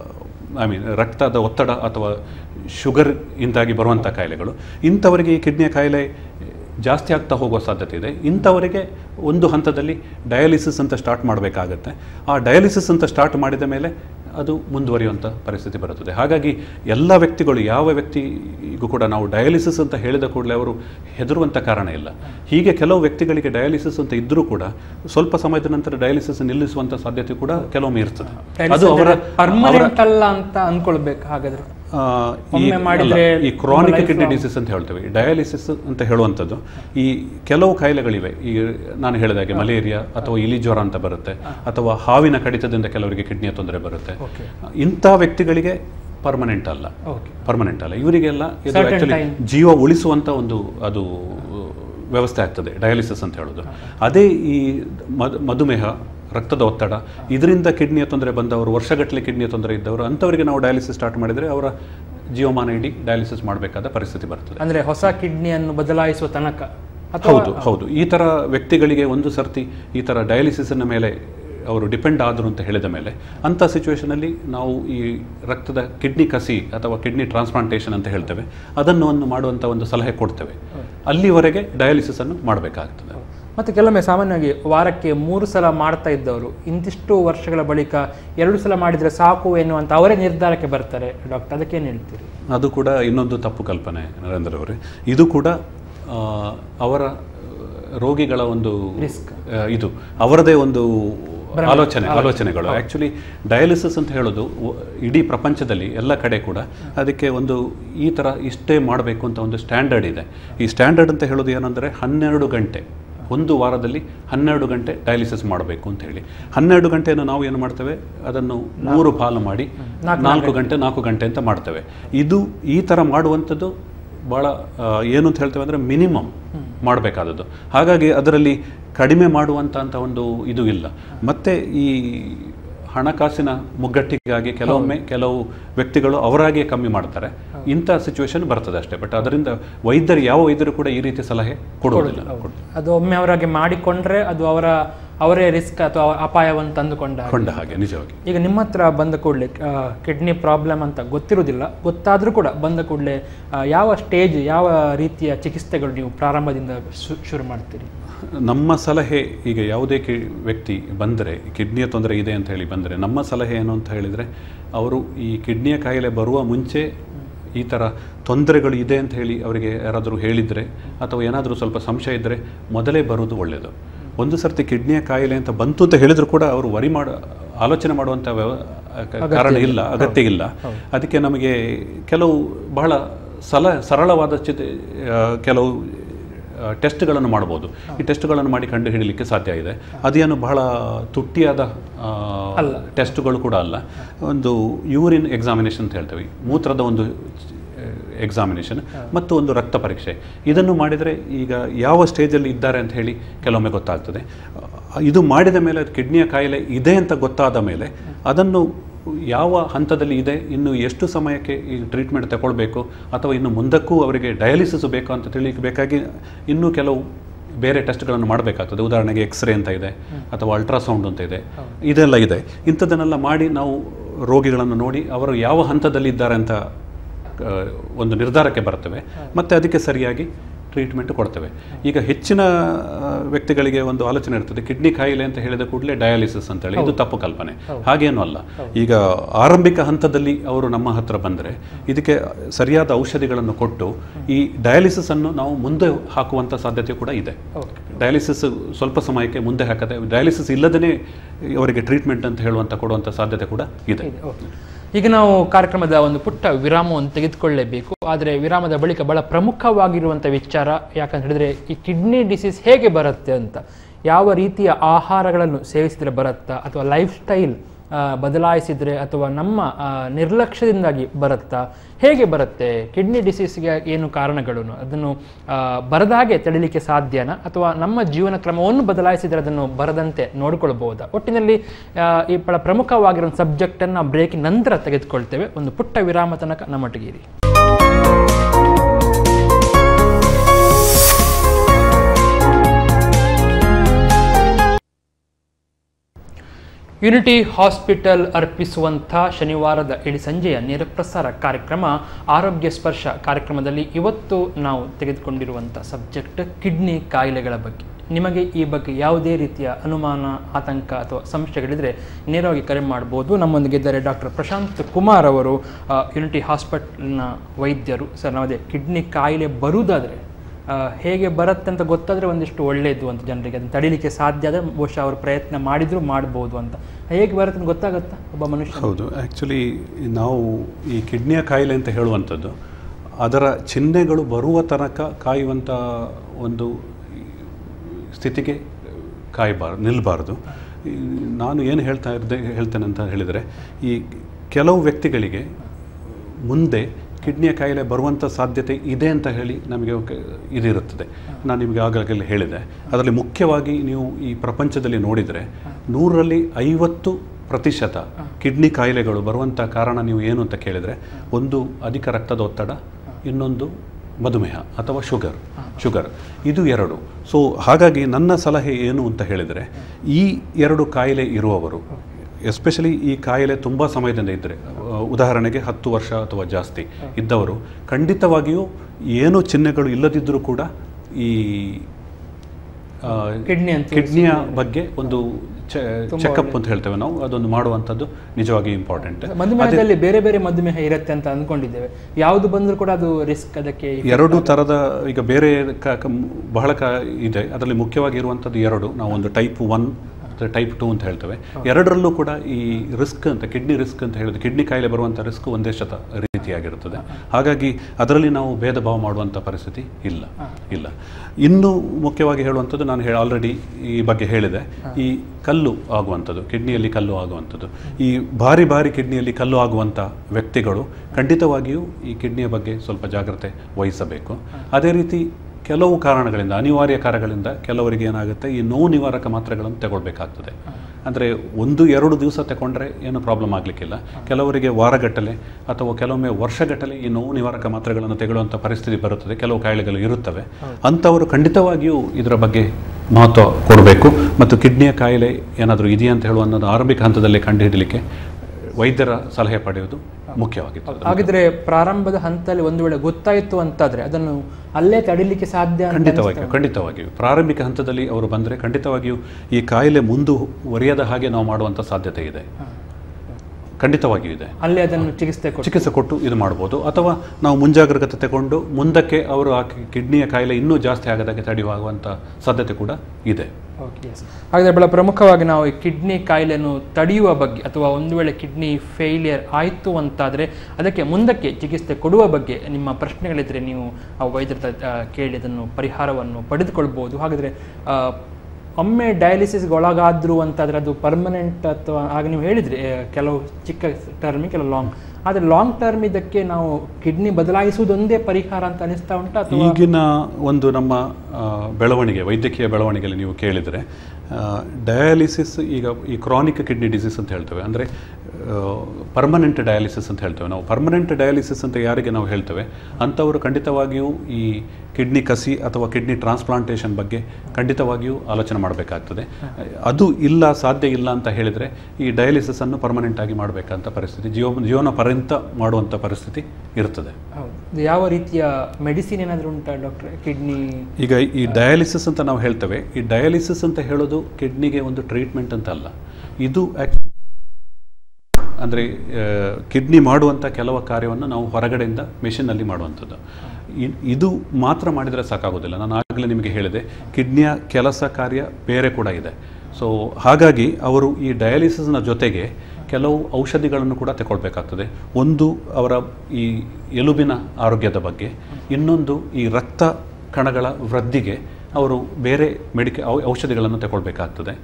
ಐ ಮೀನ್ ರಕ್ತದ ಒತ್ತಡ ಅಥವಾ ಶುಗರ್ ಇಂದಾಗಿ ಬರುವಂಥ ಕಾಯಿಲೆಗಳು ಇಂಥವರಿಗೆ ಈ ಕಿಡ್ನಿಯ ಕಾಯಿಲೆ ಜಾಸ್ತಿ ಆಗ್ತಾ ಹೋಗುವ ಸಾಧ್ಯತೆ ಇದೆ ಇಂಥವರಿಗೆ ಒಂದು ಹಂತದಲ್ಲಿ ಡಯಾಲಿಸಿಸ್ ಅಂತ ಸ್ಟಾರ್ಟ್ ಮಾಡಬೇಕಾಗತ್ತೆ ಆ ಡಯಾಲಿಸಿಸ್ ಅಂತ ಸ್ಟಾರ್ಟ್ ಮಾಡಿದ ಮೇಲೆ ಅದು ಮುಂದುವರಿಯುವಂಥ ಪರಿಸ್ಥಿತಿ ಬರುತ್ತದೆ ಹಾಗಾಗಿ ಎಲ್ಲ ವ್ಯಕ್ತಿಗಳು ಯಾವ ವ್ಯಕ್ತಿಗೂ ಕೂಡ ನಾವು ಡಯಾಲಿಸಿಸ್ ಅಂತ ಹೇಳಿದ ಕೂಡಲೇ ಅವರು ಹೆದರುವಂಥ ಕಾರಣ ಇಲ್ಲ ಹೀಗೆ ಕೆಲವು ವ್ಯಕ್ತಿಗಳಿಗೆ ಡಯಾಲಿಸಿಸ್ ಅಂತ ಇದ್ದರೂ ಕೂಡ ಸ್ವಲ್ಪ ಸಮಯದ ನಂತರ ಡಯಾಲಿಸಿಸ್ ನಿಲ್ಲಿಸುವಂಥ ಸಾಧ್ಯತೆ ಕೂಡ ಕೆಲವೊಮ್ಮೆ ಇರ್ತದೆ ಅದು ಅವರ ಅವರ ಪರ್ಮನೆಂಟ್ ಅಲ್ಲ ಅಂತ ಅನ್ಕೊಳ್ಬೇಕು ಹಾಗಾದ್ರೆ ಆ, ಈ ಒಮ್ಮೆ ಮಾಡಿದ್ರೆ ಅಲ್ಲ, ಈ chronic life kidney long. Disease ಅಂತ ಹೇಳ್ತೇವೆ ಡಯಾಲಿಸಿಸ್ ಅಂತ ಹೇಳುವಂಥದ್ದು ಈ ಕೆಲವು ಕಾಯಿಲೆಗಳಿವೆ ಈ ನಾನು ಹೇಳಿದಾಗೆ ಮಲೇರಿಯಾ ಅಥವಾ ಇಲಿ ಜ್ವರ ಅಂತ ಬರುತ್ತೆ ಅಥವಾ ಹಾವಿನ ಕಡಿತದಿಂದ ಕೆಲವರಿಗೆ ಕಿಡ್ನಿಯ ತೊಂದರೆ ಬರುತ್ತೆ Okay. ಇಂಥ ವ್ಯಕ್ತಿಗಳಿಗೆ ಪರ್ಮನೆಂಟ್ ಅಲ್ಲ ಓಕೆ ಪರ್ಮನೆಂಟ್ ಅಲ್ಲ ಇವರಿಗೆಲ್ಲ ಇದು Certain ಆಕ್ಚುಲಿ time. ಜೀವ ಉಳಿಸುವಂಥ ಒಂದು ಅದು ವ್ಯವಸ್ಥೆ ಆಗ್ತದೆ ಡಯಾಲಿಸಿಸ್ ಅಂತ ಹೇಳೋದು ಅದೇ ಈ ಮಧು ಮಧುಮೇಹ ರಕ್ತದ ಒತ್ತಡ ಇದರಿಂದ ಕಿಡ್ನಿಯ ತೊಂದರೆ ಬಂದವರು ವರ್ಷಗಟ್ಟಲೆ ಕಿಡ್ನಿಯ ತೊಂದರೆ ಇದ್ದವರು ಅಂಥವರಿಗೆ ನಾವು ಡಯಾಲಿಸಿಸ್ ಸ್ಟಾರ್ಟ್ ಮಾಡಿದರೆ ಅವರ ಜೀವಮಾನ ಇಡೀ ಡಯಾಲಿಸಿಸ್ ಮಾಡಬೇಕಾದ ಪರಿಸ್ಥಿತಿ ಬರ್ತದೆ ಅಂದ್ರೆ ಹೊಸ ಕಿಡ್ನಿಯನ್ನು ಬದಲಾಯಿಸುವ ತನಕ ಅಥವಾ ಹೌದು ಹೌದು ಈ ಥರ ವ್ಯಕ್ತಿಗಳಿಗೆ ಒಂದು ಸರ್ತಿ ಈ ಥರ ಡಯಾಲಿಸಿಸ್ನ ಮೇಲೆ ಅವರು ಡಿಪೆಂಡ್ ಆದರು ಅಂತ ಹೇಳಿದ ಮೇಲೆ ಅಂಥ ಸಿಚುವೇಷನಲ್ಲಿ ನಾವು ಈ ರಕ್ತದ ಕಿಡ್ನಿ ಕಸಿ ಅಥವಾ ಕಿಡ್ನಿ ಟ್ರಾನ್ಸ್ಪ್ಲಾಂಟೇಷನ್ ಅಂತ ಹೇಳ್ತೇವೆ ಅದನ್ನು ಒಂದು ಮಾಡುವಂಥ ಒಂದು ಸಲಹೆ ಕೊಡ್ತೇವೆ ಅಲ್ಲಿವರೆಗೆ ಡಯಾಲಿಸಿಸ್ ಅನ್ನು ಮಾಡಬೇಕಾಗ್ತದೆ ಮತ್ತೆ ಕೆಲವೊಮ್ಮೆ ಸಾಮಾನ್ಯವಾಗಿ ವಾರಕ್ಕೆ ಮೂರು ಸಲ ಮಾಡ್ತಾ ಇದ್ದವರು ಇಂತಿಷ್ಟು ವರ್ಷಗಳ ಬಳಿಕ ಎರಡು ಸಲ ಮಾಡಿದರೆ ಸಾಕು ಎನ್ನುವಂತ ಅವರೇ ನಿರ್ಧಾರಕ್ಕೆ ಬರ್ತಾರೆ ಡಾಕ್ಟರ್ ಅದಕ್ಕೇನು ಹೇಳ್ತೀರಿ ಅದು ಕೂಡ ಇನ್ನೊಂದು ತಪ್ಪು ಕಲ್ಪನೆ ನರೇಂದ್ರ ಅವರೇ ಇದು ಕೂಡ ಆ, ಅವರ ರೋಗಿಗಳ ಒಂದು Risk. ಆ, ಇದು ಅವರದೇ ಒಂದು ಆಲೋಚನೆ ಆಲೋಚನೆಗಳು ಆ್ಯಕ್ಚುಲಿ ಡಯಾಲಿಸಿಸ್ ಅಂತ ಹೇಳೋದು ಒ- ಇಡೀ ಪ್ರಪಂಚದಲ್ಲಿ ಎಲ್ಲ ಕಡೆ ಕೂಡ ಅದಕ್ಕೆ ಒಂದು ಈ ಥರ ಇಷ್ಟೇ ಮಾಡಬೇಕು ಅಂತ ಒಂದು ಸ್ಟ್ಯಾಂಡರ್ಡ್ ಇದೆ ಈ ಸ್ಟ್ಯಾಂಡರ್ಡ್ ಅಂತ ಹೇಳೋದು ಏನಂದರೆ ಹನ್ನೆರಡು ಗಂಟೆ ಒಂದು ವಾರದಲ್ಲಿ ಹನ್ನೆರಡು ಗಂಟೆ ಡಯಾಲಿಸಿಸ್ ಮಾಡಬೇಕು ಅಂತ ಹೇಳಿ ಹನ್ನೆರಡು ಗಂಟೆಯನ್ನು ನಾವು ಏನು ಮಾಡ್ತೇವೆ ಅದನ್ನು ಮೂರು ಪಾಲು ಮಾಡಿ ನಾಲ್ಕು ಗಂಟೆ ನಾಲ್ಕು ಗಂಟೆ ಅಂತ ಮಾಡ್ತೇವೆ ಇದು ಈ ಥರ ಮಾಡುವಂಥದ್ದು ಭಾಳ ಆ, ಏನು ಅಂತ ಹೇಳ್ತೇವೆ ಅಂದರೆ ಮಿನಿಮಮ್ ಮಾಡಬೇಕಾದದ್ದು ಹಾಗಾಗಿ ಅದರಲ್ಲಿ ಕಡಿಮೆ ಮಾಡುವಂಥ ಅಂತ ಒಂದು ಇದು ಇಲ್ಲ ಮತ್ತು ಈ ಹಣಕಾಸಿನ ಮುಗ್ಗಟ್ಟಿಗಾಗಿ ಕೆಲವೊಮ್ಮೆ ಕೆಲವು ವ್ಯಕ್ತಿಗಳು ಅವರಾಗಿಯೇ ಕಮ್ಮಿ ಮಾಡ್ತಾರೆ ಇಂಥ ಸಿಚುವೇಶನ್ ಬರ್ತದೆ ಅಷ್ಟೇ ಬಟ್ ಅದರಿಂದ ವೈದ್ಯರು ಯಾವ ವೈದ್ಯರು ಕೂಡ ಈ ರೀತಿ ಸಲಹೆ ಕೊಡುವುದಿಲ್ಲ ಕೊಡ್- ಅದು ಒಮ್ಮೆ ಅವರಾಗೆ ಮಾಡಿಕೊಂಡ್ರೆ ಅದು ಅವರ ಅವರೇ ರಿಸ್ಕ್ ಅಥವಾ ಅಪಾಯವನ್ನು ತಂದುಕೊಂಡ ಹಾಗೆ. ಕೊಂಡ ಹಾಗೆ ನಿಜವಾಗಿ ಈಗ ನಿಮ್ಮ ಹತ್ರ ಬಂದ ಕೂಡಲೇ ಕಿಡ್ನಿ ಪ್ರಾಬ್ಲಮ್ ಅಂತ ಗೊತ್ತಿರುವುದಿಲ್ಲ ಗೊತ್ತಾದರೂ ಕೂಡ ಬಂದ ಕೂಡಲೇ ಯಾವ ಸ್ಟೇಜ್ ಯಾವ ರೀತಿಯ ಚಿಕಿತ್ಸೆಗಳು ನೀವು ಪ್ರಾರಂಭದಿಂದ ಶು- ಶುರು ಮಾಡ್ತೀರಿ ನಮ್ಮ ಸಲಹೆ ಈಗ ಯಾವುದೇ ಕಿ ವ್ಯಕ್ತಿ ಬಂದರೆ ಕಿಡ್ನಿಯ ತೊಂದರೆ ಇದೆ ಅಂತ ಹೇಳಿ ಬಂದರೆ ನಮ್ಮ ಸಲಹೆ ಏನು ಅಂತ ಹೇಳಿದರೆ ಅವರು ಈ ಕಿಡ್ನಿಯ ಕಾಯಿಲೆ ಬರುವ ಮುಂಚೆ ಈ ಥರ ತೊಂದರೆಗಳು ಇದೆ ಅಂತ ಹೇಳಿ ಅವರಿಗೆ ಯಾರಾದರೂ ಹೇಳಿದರೆ ಅಥವಾ ಏನಾದರೂ ಸ್ವಲ್ಪ ಸಂಶಯ ಇದ್ದರೆ ಮೊದಲೇ ಬರುವುದು ಒಳ್ಳೆಯದು ಒಂದು ಸರ್ತಿ ಕಿಡ್ನಿಯ ಕಾಯಿಲೆ ಅಂತ ಬಂತು ಅಂತ ಹೇಳಿದ್ರು ಕೂಡ ಅವರು ವರಿ ಮಾಡ ಆಲೋಚನೆ ಮಾಡುವಂಥ ವ್ಯವ ಕ- ಕಾರಣ ಇಲ್ಲ ಅಗತ್ಯ ಇಲ್ಲ ಅದಕ್ಕೆ ನಮಗೆ ಕೆಲವು ಬಹಳ ಸಲ ಸರಳವಾದ ಚಿತ ಆ, ಕೆಲವು ಆ, ಟೆಸ್ಟ್ಗಳನ್ನು ಮಾಡ್ಬೋದು ಈ ಟೆಸ್ಟ್ಗಳನ್ನು ಮಾಡಿ ಕಂಡು ಹಿಡಿಲಿಕ್ಕೆ ಸಾಧ್ಯ ಇದೆ ಅದೇನು ಬಹಳ ತುಟ್ಟಿಯಾದ ಆ, ಟೆಸ್ಟ್ಗಳು ಕೂಡ ಅಲ್ಲ ಒಂದು ಯೂರಿನ್ ಎಕ್ಸಾಮಿನೇಷನ್ ಅಂತ ಹೇಳ್ತೇವೆ ಮೂತ್ರದ ಒಂದು ಎಕ್ಸಾಮಿನೇಷನ್ ಮತ್ತು ಒಂದು ರಕ್ತ ಪರೀಕ್ಷೆ ಇದನ್ನು ಮಾಡಿದರೆ ಈಗ ಯಾವ ಸ್ಟೇಜಲ್ಲಿ ಇದ್ದಾರೆ ಅಂತ ಹೇಳಿ ಕೆಲವೊಮ್ಮೆ ಗೊತ್ತಾಗ್ತದೆ ಆ, ಇದು ಮಾಡಿದ ಮೇಲೆ ಅದು ಕಿಡ್ನಿಯ ಕಾಯಿಲೆ ಇದೆ ಅಂತ ಗೊತ್ತಾದ ಮೇಲೆ ಅದನ್ನು ಯಾವ ಹಂತದಲ್ಲಿ ಇದೆ ಇನ್ನು ಎಷ್ಟು ಸಮಯಕ್ಕೆ ಈ ಟ್ರೀಟ್ಮೆಂಟ್ ತಗೊಳ್ಬೇಕು ಅಥವಾ ಇನ್ನು ಮುಂದಕ್ಕೂ ಅವರಿಗೆ ಡಯಾಲಿಸಿಸ್ ಬೇಕು ಅಂತ ತಿಳಿಲಿಕ್ಕೆ ಬೇಕಾಗಿ ಇನ್ನೂ ಕೆಲವು ಬೇರೆ ಟೆಸ್ಟ್ಗಳನ್ನು ಮಾಡಬೇಕಾಗ್ತದೆ ಉದಾಹರಣೆಗೆ ಎಕ್ಸ್ರೇ ಅಂತ ಇದೆ ಅಥವಾ ಅಲ್ಟ್ರಾಸೌಂಡ್ ಅಂತ ಇದೆ ಇದೆಲ್ಲ ಇದೆ ಇಂಥದ್ದನ್ನೆಲ್ಲ ಮಾಡಿ ನಾವು ರೋಗಿಗಳನ್ನು ನೋಡಿ ಅವರು ಯಾವ ಹಂತದಲ್ಲಿ ಇದ್ದಾರೆ ಅಂತ ಆ, ಒಂದು ನಿರ್ಧಾರಕ್ಕೆ ಬರ್ತೇವೆ ಮತ್ತು ಅದಕ್ಕೆ ಸರಿಯಾಗಿ ಟ್ರೀಟ್ಮೆಂಟ್ ಕೊಡ್ತೇವೆ ಈಗ ಹೆಚ್ಚಿನ ಆ, ವ್ಯಕ್ತಿಗಳಿಗೆ ಒಂದು ಆಲೋಚನೆ ಇರ್ತದೆ ಕಿಡ್ನಿ ಕಾಯಿಲೆ ಅಂತ ಹೇಳಿದ ಕೂಡಲೇ ಡಯಾಲಿಸಿಸ್ ಅಂತೇಳಿ ಇದು ತಪ್ಪು ಕಲ್ಪನೆ ಹಾಗೇನೂ ಅಲ್ಲ ಈಗ ಆರಂಭಿಕ ಹಂತದಲ್ಲಿ ಅವರು ನಮ್ಮ ಹತ್ರ ಬಂದರೆ ಇದಕ್ಕೆ ಸರಿಯಾದ ಔಷಧಿಗಳನ್ನು ಕೊಟ್ಟು ಈ ಡಯಾಲಿಸಿಸ್ ಅನ್ನು ನಾವು ಮುಂದೆ ಹಾಕುವಂಥ ಸಾಧ್ಯತೆ ಕೂಡ ಇದೆ ಡಯಾಲಿಸಿಸ್ ಸ್ವಲ್ಪ ಸಮಯಕ್ಕೆ ಮುಂದೆ ಹಾಕದೆ ಡಯಾಲಿಸಿಸ್ ಇಲ್ಲದೇ ಅವರಿಗೆ ಟ್ರೀಟ್ಮೆಂಟ್ ಅಂತ ಹೇಳುವಂಥ ಕೊಡುವಂಥ ಸಾಧ್ಯತೆ ಕೂಡ ಇದೆ ಓಕೆ. ಈಗ ನಾವು ಕಾರ್ಯಕ್ರಮದ ಒಂದು ಪುಟ್ಟ ವಿರಾಮವನ್ನು ತೆಗೆದುಕೊಳ್ಳಲೇಬೇಕು ಆದರೆ ವಿರಾಮದ ಬಳಿಕ ಬಹಳ ಪ್ರಮುಖವಾಗಿರುವಂಥ ವಿಚಾರ ಯಾಕಂತ ಹೇಳಿದ್ರೆ ಈ ಕಿಡ್ನಿ ಡಿಸೀಸ್ ಹೇಗೆ ಬರುತ್ತೆ ಅಂತ ಯಾವ ರೀತಿಯ ಆಹಾರಗಳನ್ನು ಸೇವಿಸಿದರೆ ಬರುತ್ತಾ ಅಥವಾ ಲೈಫ್ ಸ್ಟೈಲ್ ಬದಲಾಯಿಸಿದರೆ ಅಥವಾ ನಮ್ಮ ಆ, ನಿರ್ಲಕ್ಷ್ಯದಿಂದಾಗಿ ಬರುತ್ತಾ ಹೇಗೆ ಬರುತ್ತೆ ಕಿಡ್ನಿ ಡಿಸೀಸ್ಗೆ ಏನು ಕಾರಣಗಳು ಅದನ್ನು ಆ, ಬರದ ಹಾಗೆ ತಡಿಲಿಕ್ಕೆ ಸಾಧ್ಯನಾ ಅಥವಾ ನಮ್ಮ ಜೀವನ ಕ್ರಮವನ್ನು ಬದಲಾಯಿಸಿದರೆ ಅದನ್ನು ಬರದಂತೆ ನೋಡಿಕೊಳ್ಬಹುದಾ ಒಟ್ಟಿನಲ್ಲಿ ಆ, ಈ ಬಹಳ ಪ್ರಮುಖವಾಗಿರೋ ಸಬ್ಜೆಕ್ಟನ್ನು ಬ್ರೇಕಿನ ನಂತರ ತೆಗೆದುಕೊಳ್ತೇವೆ ಒಂದು ಪುಟ್ಟ ವಿರಾಮ ತನಕ ನಮ್ಮೊಟ್ಟಿಗೆ ಇರಿ ಯುನಿಟಿ ಹಾಸ್ಪಿಟಲ್ ಅರ್ಪಿಸುವಂಥ ಶನಿವಾರದ ಇಳಿ ಸಂಜೆಯ ನೇರ ಪ್ರಸಾರ ಕಾರ್ಯಕ್ರಮ ಆರೋಗ್ಯ ಸ್ಪರ್ಶ ಕಾರ್ಯಕ್ರಮದಲ್ಲಿ ಇವತ್ತು ನಾವು ತೆಗೆದುಕೊಂಡಿರುವಂಥ ಸಬ್ಜೆಕ್ಟ್ ಕಿಡ್ನಿ ಕಾಯಿಲೆಗಳ ಬಗ್ಗೆ ನಿಮಗೆ ಈ ಬಗ್ಗೆ ಯಾವುದೇ ರೀತಿಯ ಅನುಮಾನ ಆತಂಕ ಅಥವಾ ಸಂಶಯಗಳಿದ್ರೆ ನೇರವಾಗಿ ಕರೆ ಮಾಡ್ಬೋದು ನಮ್ಮೊಂದಿಗೆ ಇದ್ದಾರೆ ಡಾಕ್ಟರ್ ಪ್ರಶಾಂತ್ ಕುಮಾರ್ ಅವರು ಆ, ಯುನಿಟಿ ಹಾಸ್ಪಿಟಲ್ನ ವೈದ್ಯರು ಸರ್ ನಾವದೇ ಕಿಡ್ನಿ ಕಾಯಿಲೆ ಬರುವುದಾದರೆ ಆ, ಹೇಗೆ ಬರುತ್ತೆ ಅಂತ ಗೊತ್ತಾದರೆ ಒಂದಿಷ್ಟು ಒಳ್ಳೆಯದು ಅಂತ ಜನರಿಗೆ ಅದನ್ನು ತಡಿಲಿಕ್ಕೆ ಸಾಧ್ಯ ಆದರೆ ಬಹುಶಃ ಅವರು ಪ್ರಯತ್ನ ಮಾಡಿದರೂ ಮಾಡ್ಬೋದು ಅಂತ ಹೇಗೆ ಬರುತ್ತೆ ಅಂತ ಗೊತ್ತಾಗುತ್ತಾ ಒಬ್ಬ ಮನುಷ್ಯ ಹೌದು ಆ್ಯಕ್ಚುಲಿ ನಾವು ಈ ಕಿಡ್ನಿಯ ಕಾಯಿಲೆ ಅಂತ ಹೇಳುವಂಥದ್ದು ಅದರ ಚಿಹ್ನೆಗಳು ಬರುವ ತನಕ ಕಾಯುವಂಥ ಒಂದು ಸ್ಥಿತಿಗೆ ಕಾಯಬಾರ್ದು ನಿಲ್ಲಬಾರ್ದು ಈ ನಾನು ಏನು ಹೇಳ್ತಾ ಇದ್ದೆ ಹೇಳ್ತೇನೆ ಅಂತ ಹೇಳಿದರೆ ಈ ಕೆಲವು ವ್ಯಕ್ತಿಗಳಿಗೆ ಮುಂದೆ ಕಿಡ್ನಿಯ ಕಾಯಿಲೆ ಬರುವಂಥ ಸಾಧ್ಯತೆ ಇದೆ ಅಂತ ಹೇಳಿ ನಮಗೆ ಕ- ಇದಿರುತ್ತದೆ ನಾನು ನಿಮಗೆ ಆಗಾಗಲೇ ಹೇಳಿದೆ ಅದರಲ್ಲಿ ಮುಖ್ಯವಾಗಿ ನೀವು ಈ ಪ್ರಪಂಚದಲ್ಲಿ ನೋಡಿದರೆ ನೂರರಲ್ಲಿ ಐವತ್ತು ಪ್ರತಿಶತ ಕಿಡ್ನಿ ಕಾಯಿಲೆಗಳು ಬರುವಂಥ ಕಾರಣ ನೀವು ಏನು ಅಂತ ಕೇಳಿದರೆ ಒಂದು ಅಧಿಕ ರಕ್ತದ ಒತ್ತಡ ಇನ್ನೊಂದು ಮಧುಮೇಹ ಅಥವಾ ಶುಗರ್ ಶುಗರ್ ಇದು ಎರಡು ಸೊ ಹಾಗಾಗಿ ನನ್ನ ಸಲಹೆ ಏನು ಅಂತ ಹೇಳಿದರೆ ಈ ಎರಡು ಕಾಯಿಲೆ ಇರುವವರು ಎಸ್ಪೆಷಲಿ ಈ ಕಾಯಿಲೆ ತುಂಬ ಸಮಯದಿಂದ ಇದ್ದರೆ ಉದಾಹರಣೆಗೆ ಹತ್ತು ವರ್ಷ ಅಥವಾ ಜಾಸ್ತಿ ಇದ್ದವರು ಖಂಡಿತವಾಗಿಯೂ ಏನು ಚಿಹ್ನೆಗಳು ಇಲ್ಲದಿದ್ದರೂ ಕೂಡ ಈ ಆ, ಕಿಡ್ನಿ ಅಂತ ಕಿಡ್ನಿಯ ಬಗ್ಗೆ ಒಂದು ಚೆಕಪ್ ಅಂತ ಹೇಳ್ತೇವೆ ನಾವು ಅದೊಂದು ಮಾಡುವಂಥದ್ದು ನಿಜವಾಗಿ ಇಂಪಾರ್ಟೆಂಟ್ ಮಧುಮೇಹದಲ್ಲಿ ಬೇರೆ ಬೇರೆ ಮಧುಮೇಹ ಇರುತ್ತೆ ಅಂತ ಅಂದ್ಕೊಂಡಿದ್ದೇವೆ ಯಾವುದು ಬಂದರೂ ಕೂಡ ಅದು ರಿಸ್ಕ್ ಅದಕ್ಕೆ ಎರಡು ಥರದ ಈಗ ಬೇರೆ ಕ ಕ- ಬಹಳ ಕ ಇದೆ ಅದರಲ್ಲಿ ಮುಖ್ಯವಾಗಿ ಇರುವಂಥದ್ದು ಎರಡು ನಾವು ಒಂದು ಟೈಪ್ ಒನ್ ಮತ್ತು ಟೈಪ್ ಟು ಅಂತ ಹೇಳ್ತೇವೆ ಎರಡರಲ್ಲೂ ಕೂಡ ಈ ರಿಸ್ಕ್ ಅಂತ ಕಿಡ್ನಿ ರಿಸ್ಕ್ ಅಂತ ಹೇಳಿದ್ರೆ ಕಿಡ್ನಿ ಕಾಯಿಲೆ ಬರುವಂಥ ರಿಸ್ಕ್ ಒಂದೇ ಶತ ರೀತಿಯಾಗಿರುತ್ತದೆ ಹಾಗಾಗಿ ಅದರಲ್ಲಿ ನಾವು ಭೇದ ಭಾವ ಮಾಡುವಂಥ ಪರಿಸ್ಥಿತಿ ಇಲ್ಲ ಇಲ್ಲ ಇನ್ನು ಮುಖ್ಯವಾಗಿ ಹೇಳುವಂಥದ್ದು ನಾನು ಹೇಳಿ ಆಲ್ರೆಡಿ ಈ ಬಗ್ಗೆ ಹೇಳಿದೆ ಈ ಕಲ್ಲು ಆಗುವಂಥದ್ದು ಕಿಡ್ನಿಯಲ್ಲಿ ಕಲ್ಲು ಆಗುವಂಥದ್ದು ಈ ಭಾರಿ ಭಾರಿ ಕಿಡ್ನಿಯಲ್ಲಿ ಕಲ್ಲು ಆಗುವಂಥ ವ್ಯಕ್ತಿಗಳು ಖಂಡಿತವಾಗಿಯೂ ಈ ಕಿಡ್ನಿಯ ಬಗ್ಗೆ ಸ್ವಲ್ಪ ಜಾಗ್ರತೆ ವಹಿಸಬೇಕು ಅದೇ ರೀತಿ ಕೆಲವು ಕಾರಣಗಳಿಂದ ಅನಿವಾರ್ಯ ಕಾರಣಗಳಿಂದ ಕೆಲವರಿಗೆ ಏನಾಗುತ್ತೆ ಈ ನೋವು ನಿವಾರಕ ಮಾತ್ರೆಗಳನ್ನು ತಗೊಳ್ಬೇಕಾಗ್ತದೆ ಅಂದರೆ ಒಂದು ಎರಡು ದಿವಸ ತಗೊಂಡ್ರೆ ಏನು ಪ್ರಾಬ್ಲಮ್ ಆಗಲಿಕ್ಕಿಲ್ಲ ಕೆಲವರಿಗೆ ವಾರಗಟ್ಟಲೆ ಅಥವಾ ಕೆಲವೊಮ್ಮೆ ವರ್ಷಗಟ್ಟಲೆ ಈ ನೋವು ನಿವಾರಕ ಮಾತ್ರೆಗಳನ್ನು ತೆಗೊಳ್ಳುವಂಥ ಪರಿಸ್ಥಿತಿ ಬರುತ್ತದೆ ಕೆಲವು ಕಾಯಿಲೆಗಳು ಇರುತ್ತವೆ ಅಂಥವರು ಖಂಡಿತವಾಗಿಯೂ ಇದರ ಬಗ್ಗೆ ಮಹತ್ವ ಕೊಡಬೇಕು ಮತ್ತು ಕಿಡ್ನಿಯ ಕಾಯಿಲೆ ಏನಾದರೂ ಇದೆಯಾ ಅಂತ ಹೇಳುವ ಅನ್ನೋದು ಆರಂಭಿಕ ಹಂತದಲ್ಲೇ ಕಂಡುಹಿಡಲಿಕ್ಕೆ ವೈದ್ಯರ ಸಲಹೆ ಪಡೆಯುವುದು ಮುಖ್ಯವಾಗಿರ್ತದೆ ಹಾಗಿದ್ರೆ ಪ್ರಾರಂಭದ ಹಂತದಲ್ಲಿ ಒಂದು ವೇಳೆ ಗೊತ್ತಾಯಿತು ಅಂತಾದ್ರೆ ಅದನ್ನು ಅಲ್ಲೇ ತಡಿಲಿಕ್ಕೆ ಸಾಧ್ಯ ಅಂತ ಖಂಡಿತವಾಗಿಯೂ ಖಂಡಿತವಾಗಿಯೂ ಪ್ರಾರಂಭಿಕ ಹಂತದಲ್ಲಿ ಅವರು ಬಂದರೆ ಖಂಡಿತವಾಗಿಯೂ ಈ ಕಾಯಿಲೆ ಮುಂದುವರಿಯದ ಹಾಗೆ ನಾವು ಮಾಡುವಂಥ ಸಾಧ್ಯತೆ ಇದೆ ಖಂಡಿತವಾಗಿಯೂ ಇದೆ ಅಲ್ಲಿ ಅದನ್ನು ಚಿಕಿತ್ಸೆ ಕೊಟ್ಟು ಚಿಕಿತ್ಸೆ ಕೊಟ್ಟು ಇದು ಮಾಡ್ಬೋದು ಅಥವಾ ನಾವು ಮುಂಜಾಗ್ರತೆ ತಗೊಂಡು ಮುಂದಕ್ಕೆ ಅವರು ಆ ಕಿ- ಕಿಡ್ನಿಯ ಕಾಯಿಲೆ ಇನ್ನೂ ಜಾಸ್ತಿ ಆಗದಾಗೆ ತಡೆಯುವಂಥ ಸಾಧ್ಯತೆ ಕೂಡ ಇದೆ ಓಕೆ ಎಸ್ ಹಾಗಾದರೆ ಬಹಳ ಪ್ರಮುಖವಾಗಿ ನಾವು ಈ ಕಿಡ್ನಿ ಕಾಯಿಲೆಯನ್ನು ತಡೆಯುವ ಬಗ್ಗೆ ಅಥವಾ ಒಂದು ವೇಳೆ ಕಿಡ್ನಿ ಫೇಲಿಯರ್ ಆಯಿತು ಅಂತಾದರೆ ಅದಕ್ಕೆ ಮುಂದಕ್ಕೆ ಚಿಕಿತ್ಸೆ ಕೊಡುವ ಬಗ್ಗೆ ನಿಮ್ಮ ಪ್ರಶ್ನೆಗಳಿದ್ದರೆ ನೀವು ಆ ವೈದ್ಯರ ಹತ್ರ, ಆ, ಕೇಳಿ ಅದನ್ನು ಪರಿಹಾರವನ್ನು ಪಡೆದುಕೊಳ್ಬೋದು ಹಾಗಾದರೆ ಆ, ಒಮ್ಮೆ ಡಯಾಲಿಸಿಸ್ಗೆ ಒಳಗಾದ್ರು ಅಂತಾದರೆ ಅದು ಪರ್ಮನೆಂಟ್ ಅಥವಾ ಆಗ ನೀವು ಹೇಳಿದ್ರಿ ಆ, ಕೆಲವು ಚಿಕ್ಕ ಟರ್ಮಿ ಕೆಲವು ಲಾಂಗ್ ಆದರೆ ಲಾಂಗ್ ಟರ್ಮ್ ಇದಕ್ಕೆ ನಾವು ಕಿಡ್ನಿ ಬದಲಾಯಿಸುವುದೊಂದೇ ಪರಿಹಾರ ಅಂತ ಅನಿಸ್ತಾ ಉಂಟಾ ಅಥವಾ ಈಗಿನ ಒಂದು ನಮ್ಮ ಆ, ಬೆಳವಣಿಗೆ ವೈದ್ಯಕೀಯ ಬೆಳವಣಿಗೆಯಲ್ಲಿ ನೀವು ಕೇಳಿದರೆ ಡಯಾಲಿಸಿಸ್ ಈಗ ಈ ಕ್ರಾನಿಕ್ ಕಿಡ್ನಿ ಡಿಸೀಸ್ ಅಂತ ಹೇಳ್ತೇವೆ ಅಂದರೆ ಪರ್ಮನೆಂಟ್ ಡಯಾಲಿಸಿಸ್ ಅಂತ ಹೇಳ್ತೇವೆ ನಾವು ಪರ್ಮನೆಂಟ್ ಡಯಾಲಿಸಿಸ್ ಅಂತ ಯಾರಿಗೆ ನಾವು ಹೇಳ್ತೇವೆ ಅಂಥವರು ಖಂಡಿತವಾಗಿಯೂ ಈ ಕಿಡ್ನಿ ಕಸಿ ಅಥವಾ ಕಿಡ್ನಿ ಟ್ರಾನ್ಸ್ಪ್ಲಾಂಟೇಷನ್ ಬಗ್ಗೆ ಖಂಡಿತವಾಗಿಯೂ ಆಲೋಚನೆ ಮಾಡಬೇಕಾಗ್ತದೆ ಅದು ಇಲ್ಲ ಸಾಧ್ಯ ಇಲ್ಲ ಅಂತ ಹೇಳಿದರೆ ಈ ಡಯಾಲಿಸಿಸ್ ಅನ್ನು ಪರ್ಮನೆಂಟ್ ಆಗಿ ಮಾಡಬೇಕಂತ ಪರಿಸ್ಥಿತಿ ಜೀವ ಜೀವನ ಪರ್ಯಂತ ಮಾಡುವಂಥ ಪರಿಸ್ಥಿತಿ ಇರ್ತದೆ ಹೌದು ಇದು ಯಾವ ರೀತಿಯ ಮೆಡಿಸಿನ್ ಏನಾದರೂ ಉಂಟಾ ಡಾಕ್ಟ್ರೆ ಕಿಡ್ನಿ ಈಗ ಈ ಡಯಾಲಿಸಿಸ್ ಅಂತ ನಾವು ಹೇಳ್ತೇವೆ ಈ ಡಯಾಲಿಸಿಸ್ ಅಂತ ಹೇಳೋದು ಕಿಡ್ನಿಗೆ ಒಂದು ಟ್ರೀಟ್ಮೆಂಟ್ ಅಂತ ಅಲ್ಲ ಇದು ಆ್ಯಕ್ಚು ಅಂದರೆ ಕಿಡ್ನಿ ಮಾಡುವಂಥ ಕೆಲವು ಕಾರ್ಯವನ್ನು ನಾವು ಹೊರಗಡೆಯಿಂದ ಮೆಷಿನಲ್ಲಿ ಮಾಡುವಂಥದ್ದು ಇ- ಇದು ಮಾತ್ರ ಮಾಡಿದರೆ ಸಾಕಾಗೋದಿಲ್ಲ ನಾನು ಆಗಲೇ ನಿಮಗೆ ಹೇಳಿದೆ ಕಿಡ್ನಿಯ ಕೆಲಸ ಕಾರ್ಯ ಬೇರೆ ಕೂಡ ಇದೆ ಸೊ ಹಾಗಾಗಿ ಅವರು ಈ ಡಯಾಲಿಸಿಸ್ನ ಜೊತೆಗೆ ಕೆಲವು ಔಷಧಿಗಳನ್ನು ಕೂಡ ತಗೊಳ್ಬೇಕಾಗ್ತದೆ ಒಂದು ಅವರ ಈ ಎಲುಬಿನ ಆರೋಗ್ಯದ ಬಗ್ಗೆ ಇನ್ನೊಂದು ಈ ರಕ್ತ ಕಣಗಳ ವೃದ್ಧಿಗೆ ಅವರು ಬೇರೆ ಮೆಡಿಕ ಔ- ಔಷಧಿಗಳನ್ನು ತಗೊಳ್ಬೇಕಾಗ್ತದೆ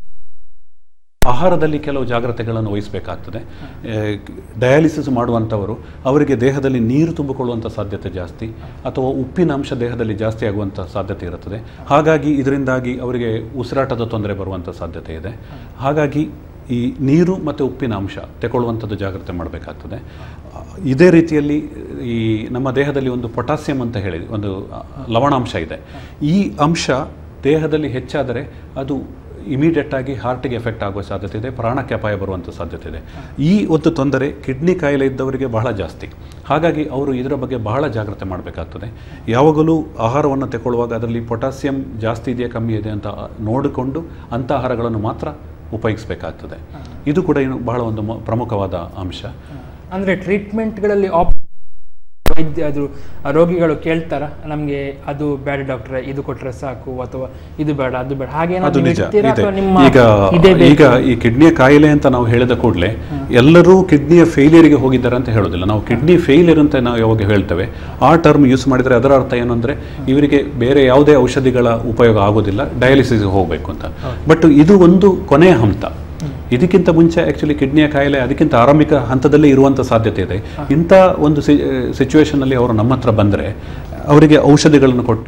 ಆಹಾರದಲ್ಲಿ ಕೆಲವು ಜಾಗ್ರತೆಗಳನ್ನು ವಹಿಸಬೇಕಾಗ್ತದೆ ಡಯಾಲಿಸಿಸ್ ಮಾಡುವಂಥವರು ಅವರಿಗೆ ದೇಹದಲ್ಲಿ ನೀರು ತುಂಬಿಕೊಳ್ಳುವಂಥ ಸಾಧ್ಯತೆ ಜಾಸ್ತಿ ಅಥವಾ ಉಪ್ಪಿನ ಅಂಶ ದೇಹದಲ್ಲಿ ಜಾಸ್ತಿ ಆಗುವಂಥ ಸಾಧ್ಯತೆ ಇರುತ್ತದೆ ಹಾಗಾಗಿ ಇದರಿಂದಾಗಿ ಅವರಿಗೆ ಉಸಿರಾಟದ ತೊಂದರೆ ಬರುವಂಥ ಸಾಧ್ಯತೆ ಇದೆ ಹಾಗಾಗಿ ಈ ನೀರು ಮತ್ತು ಉಪ್ಪಿನ ಅಂಶ ತಗೊಳ್ಳುವಂಥದ್ದು ಜಾಗ್ರತೆ ಮಾಡಬೇಕಾಗ್ತದೆ ಇದೇ ರೀತಿಯಲ್ಲಿ ಈ ನಮ್ಮ ದೇಹದಲ್ಲಿ ಒಂದು ಪೊಟ್ಯಾಸಿಯಂ ಅಂತ ಹೇಳಿ ಒಂದು ಲವಣಾಂಶ ಇದೆ ಈ ಅಂಶ ದೇಹದಲ್ಲಿ ಹೆಚ್ಚಾದರೆ ಅದು ಇಮಿಡಿಯೇಟ್ ಆಗಿ ಹಾರ್ಟಿಗೆ ಎಫೆಕ್ಟ್ ಆಗುವ ಸಾಧ್ಯತೆ ಇದೆ ಪ್ರಾಣಕ್ಕೆ ಅಪಾಯ ಬರುವಂಥ ಸಾಧ್ಯತೆ ಇದೆ ಈ ಒಂದು ತೊಂದರೆ ಕಿಡ್ನಿ ಕಾಯಿಲೆ ಇದ್ದವರಿಗೆ ಬಹಳ ಜಾಸ್ತಿ ಹಾಗಾಗಿ ಅವರು ಇದರ ಬಗ್ಗೆ ಬಹಳ ಜಾಗ್ರತೆ ಮಾಡಬೇಕಾಗ್ತದೆ ಯಾವಾಗಲೂ ಆಹಾರವನ್ನು ತಗೊಳ್ಳುವಾಗ ಅದರಲ್ಲಿ ಪೊಟ್ಯಾಸಿಯಂ ಜಾಸ್ತಿ ಇದೆಯಾ ಕಮ್ಮಿ ಇದೆ ಅಂತ ನೋಡಿಕೊಂಡು ಅಂಥ ಆಹಾರಗಳನ್ನು ಮಾತ್ರ ಉಪಯೋಗಿಸಬೇಕಾಗ್ತದೆ ಇದು ಕೂಡ ಏನು ಬಹಳ ಒಂದು ಮ- ಪ್ರಮುಖವಾದ ಅಂಶ ಅಂದರೆ ಟ್ರೀಟ್ಮೆಂಟ್ಗಳಲ್ಲಿ ಆಪ್ ವೈದ್ಯ ಅದು ರೋಗಿಗಳು ಕೇಳ್ತಾರ ನಮಗೆ ಅದು ಬೇಡ ಡಾಕ್ಟ್ರೆ ಇದು ಕೊಟ್ಟರೆ ಸಾಕು ಅಥವಾ ಇದು ಬೇಡ ಅದು ಬೇಡ ಅದು ಹಾಗೇನಾದ್ರು ನಿಜ ಹೇಳ್ತೀರಾ ಇದೆ ಅಥವಾ ನಿಮ್ಮ ಈಗ ಇದೇ ಬೇಕು? ಈಗ ಈ ಕಿಡ್ನಿಯ ಕಾಯಿಲೆ ಅಂತ ನಾವು ಹೇಳಿದ ಕೂಡಲೇ ಎಲ್ಲರೂ ಕಿಡ್ನಿಯ ಫೇಲಿಯರ್ಗೆ ಹೋಗಿದ್ದಾರೆ ಅಂತ ಹೇಳೋದಿಲ್ಲ ನಾವು ಕಿಡ್ನಿ ಫೇಲಿಯರ್ ಅಂತ ನಾವು ಯಾವಾಗ ಹೇಳ್ತೇವೆ ಆ ಟರ್ಮ್ ಯೂಸ್ ಮಾಡಿದರೆ ಅದರ ಅರ್ಥ ಏನು ಅಂದರೆ ಇವರಿಗೆ ಬೇರೆ ಯಾವುದೇ ಔಷಧಿಗಳ ಉಪಯೋಗ ಆಗೋದಿಲ್ಲ ಡಯಾಲಿಸಿಸ್ಗೆ ಹೋಗಬೇಕು ಅಂತ ಬಟ್ ಇದು ಒಂದು ಕೊನೆಯ ಹಂತ ಇದಕ್ಕಿಂತ ಮುಂಚೆ ಆ್ಯಕ್ಚುಲಿ ಕಿಡ್ನಿಯ ಕಾಯಿಲೆ ಅದಕ್ಕಿಂತ ಆರಂಭಿಕ ಹಂತದಲ್ಲೇ ಇರುವಂಥ ಸಾಧ್ಯತೆ ಇದೆ ಇಂಥ ಒಂದು ಸಿಚುವೇಶನಲ್ಲಿ ಅವರು ನಮ್ಮ ಹತ್ರ ಬಂದರೆ ಅವರಿಗೆ ಔಷಧಿಗಳನ್ನು ಕೊಟ್ಟು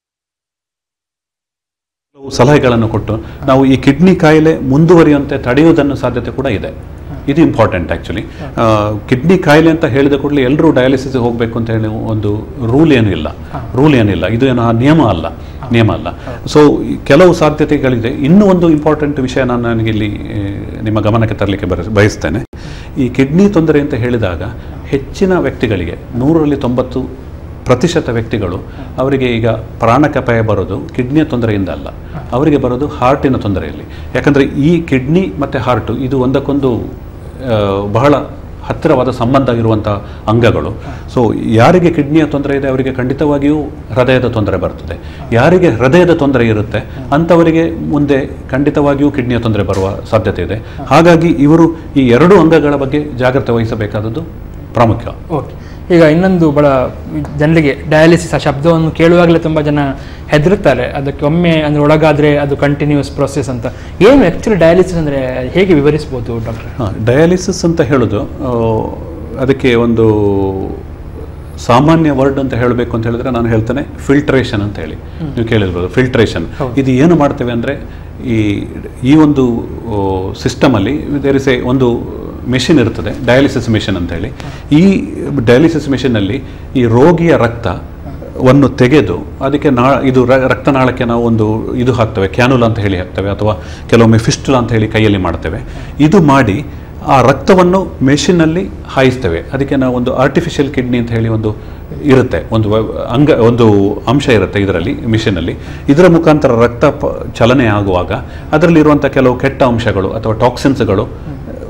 ಕೆಲವು ಸಲಹೆಗಳನ್ನು ಕೊಟ್ಟು ನಾವು ಈ ಕಿಡ್ನಿ ಕಾಯಿಲೆ ಮುಂದುವರಿಯುವಂತೆ ತಡೆಯುವುದನ್ನು ಸಾಧ್ಯತೆ ಕೂಡ ಇದೆ ಇದು ಇಂಪಾರ್ಟೆಂಟ್ ಆ್ಯಕ್ಚುಲಿ ಕಿಡ್ನಿ ಕಾಯಿಲೆ ಅಂತ ಹೇಳಿದ ಕೂಡಲೇ ಎಲ್ಲರೂ ಡಯಾಲಿಸಿಸ್ ಹೋಗಬೇಕು ಅಂತ ಹೇಳಿ ಒಂದು ರೂಲ್ ಏನೂ ಇಲ್ಲ ರೂಲ್ ಏನಿಲ್ಲ ಇದು ಏನು ಆ ನಿಯಮ ಅಲ್ಲ ನಿಯಮ ಅಲ್ಲ ಸೊ ಕೆಲವು ಸಾಧ್ಯತೆಗಳಿದೆ ಇನ್ನೂ ಒಂದು ಇಂಪಾರ್ಟೆಂಟ್ ವಿಷಯ ನಾನು ನನಗೆ ಇಲ್ಲಿ ಆ, ನಿಮ್ಮ ಗಮನಕ್ಕೆ ತರಲಿಕ್ಕೆ ಬರ ಬಯಸ್ತೇನೆ ಈ ಕಿಡ್ನಿ ತೊಂದರೆ ಅಂತ ಹೇಳಿದಾಗ ಹೆಚ್ಚಿನ ವ್ಯಕ್ತಿಗಳಿಗೆ ನೂರರಲ್ಲಿ ತೊಂಬತ್ತು ಪ್ರತಿಶತ ವ್ಯಕ್ತಿಗಳು ಅವರಿಗೆ ಈಗ ಪ್ರಾಣಕ್ಕೆ ಅಪಾಯ ಬರೋದು ಕಿಡ್ನಿಯ ತೊಂದರೆಯಿಂದ ಅಲ್ಲ ಅವರಿಗೆ ಬರೋದು ಹಾರ್ಟಿನ ತೊಂದರೆಯಲ್ಲಿ ಯಾಕಂದರೆ ಈ ಕಿಡ್ನಿ ಮತ್ತು ಹಾರ್ಟು ಇದು ಒಂದಕ್ಕೊಂದು ಆ, ಬಹಳ ಹತ್ತಿರವಾದ ಸಂಬಂಧ ಇರುವಂಥ ಅಂಗಗಳು ಸೊ ಯಾರಿಗೆ ಕಿಡ್ನಿಯ ತೊಂದರೆ ಇದೆ ಅವರಿಗೆ ಖಂಡಿತವಾಗಿಯೂ ಹೃದಯದ ತೊಂದರೆ ಬರ್ತದೆ ಯಾರಿಗೆ ಹೃದಯದ ತೊಂದರೆ ಇರುತ್ತೆ ಅಂಥವರಿಗೆ ಮುಂದೆ ಖಂಡಿತವಾಗಿಯೂ ಕಿಡ್ನಿಯ ತೊಂದರೆ ಬರುವ ಸಾಧ್ಯತೆ ಇದೆ ಹಾಗಾಗಿ ಇವರು ಈ ಎರಡು ಅಂಗಗಳ ಬಗ್ಗೆ ಜಾಗ್ರತೆ ವಹಿಸಬೇಕಾದದ್ದು ಪ್ರಾಮುಖ್ಯ ಓಕೆ ಈಗ ಇನ್ನೊಂದು ಬಹಳ ಜನರಿಗೆ ಡಯಾಲಿಸಿಸ್ ಆ ಶಬ್ದವನ್ನು ಕೇಳುವಾಗಲೇ ತುಂಬ ಜನ ಹೆದರುತ್ತಾರೆ ಅದಕ್ಕೆ ಒಮ್ಮೆ ಅಂದರೆ ಒಳಗಾದರೆ ಅದು ಕಂಟಿನ್ಯೂಸ್ ಪ್ರೊಸೆಸ್ ಅಂತ ಏನು ಆ್ಯಕ್ಚುಲಿ ಡಯಾಲಿಸಿಸ್ ಅಂದರೆ ಹೇಗೆ ವಿವರಿಸ್ಬೋದು ಡಾಕ್ಟ್ರೆ ಡಯಾಲಿಸಿಸ್ ಅಂತ ಹೇಳೋದು ಆ, ಅದಕ್ಕೆ ಒಂದು ಸಾಮಾನ್ಯ ವರ್ಡ್ ಅಂತ ಹೇಳಬೇಕು ಅಂತ ಹೇಳಿದ್ರೆ ನಾನು ಹೇಳ್ತೇನೆ ಫಿಲ್ಟ್ರೇಷನ್ ಅಂತ ಹೇಳಿ ನೀವು ಕೇಳಿರ್ಬೋದು ಫಿಲ್ಟ್ರೇಷನ್ ಇದು ಏನು ಮಾಡ್ತೇವೆ ಅಂದರೆ ಈ ಈ ಒಂದು ಸಿಸ್ಟಮಲ್ಲಿ ದೇರ್ ಇಸ್ ಎ ಒಂದು ಮೆಷಿನ್ ಇರ್ತದೆ ಡಯಾಲಿಸಿಸ್ ಮೆಷಿನ್ ಅಂತ ಹೇಳಿ ಈ ಡಯಾಲಿಸಿಸ್ ಮೆಷಿನಲ್ಲಿ ಈ ರೋಗಿಯ ರಕ್ತ ವನ್ನು ತೆಗೆದು ಅದಕ್ಕೆ ನಾ ಇದು ರ- ರಕ್ತನಾಳಕ್ಕೆ ನಾವು ಒಂದು ಇದು ಹಾಕ್ತೇವೆ ಕ್ಯಾನುಲ ಅಂತ ಹೇಳಿ ಹಾಕ್ತೇವೆ ಅಥವಾ ಕೆಲವೊಮ್ಮೆ ಫಿಸ್ಟುಲ ಅಂತ ಹೇಳಿ ಕೈಯಲ್ಲಿ ಮಾಡ್ತೇವೆ ಇದು ಮಾಡಿ ಆ ರಕ್ತವನ್ನು ಮೆಷಿನಲ್ಲಿ ಹಾಯಿಸ್ತೇವೆ ಅದಕ್ಕೆ ನಾವು ಒಂದು ಆರ್ಟಿಫಿಷಿಯಲ್ ಕಿಡ್ನಿ ಅಂತ ಹೇಳಿ ಒಂದು ಇರುತ್ತೆ ಒಂದು ವ- ಅಂಗ ಒಂದು ಅಂಶ ಇರುತ್ತೆ ಇದರಲ್ಲಿ ಮಿಷಿನಲ್ಲಿ ಇದರ ಮುಖಾಂತರ ರಕ್ತ ಪ- ಚಲನೆ ಆಗುವಾಗ ಅದರಲ್ಲಿರುವಂಥ ಕೆಲವು ಕೆಟ್ಟ ಅಂಶಗಳು ಅಥವಾ ಟಾಕ್ಸಿನ್ಸ್ಗಳು ಹೊ-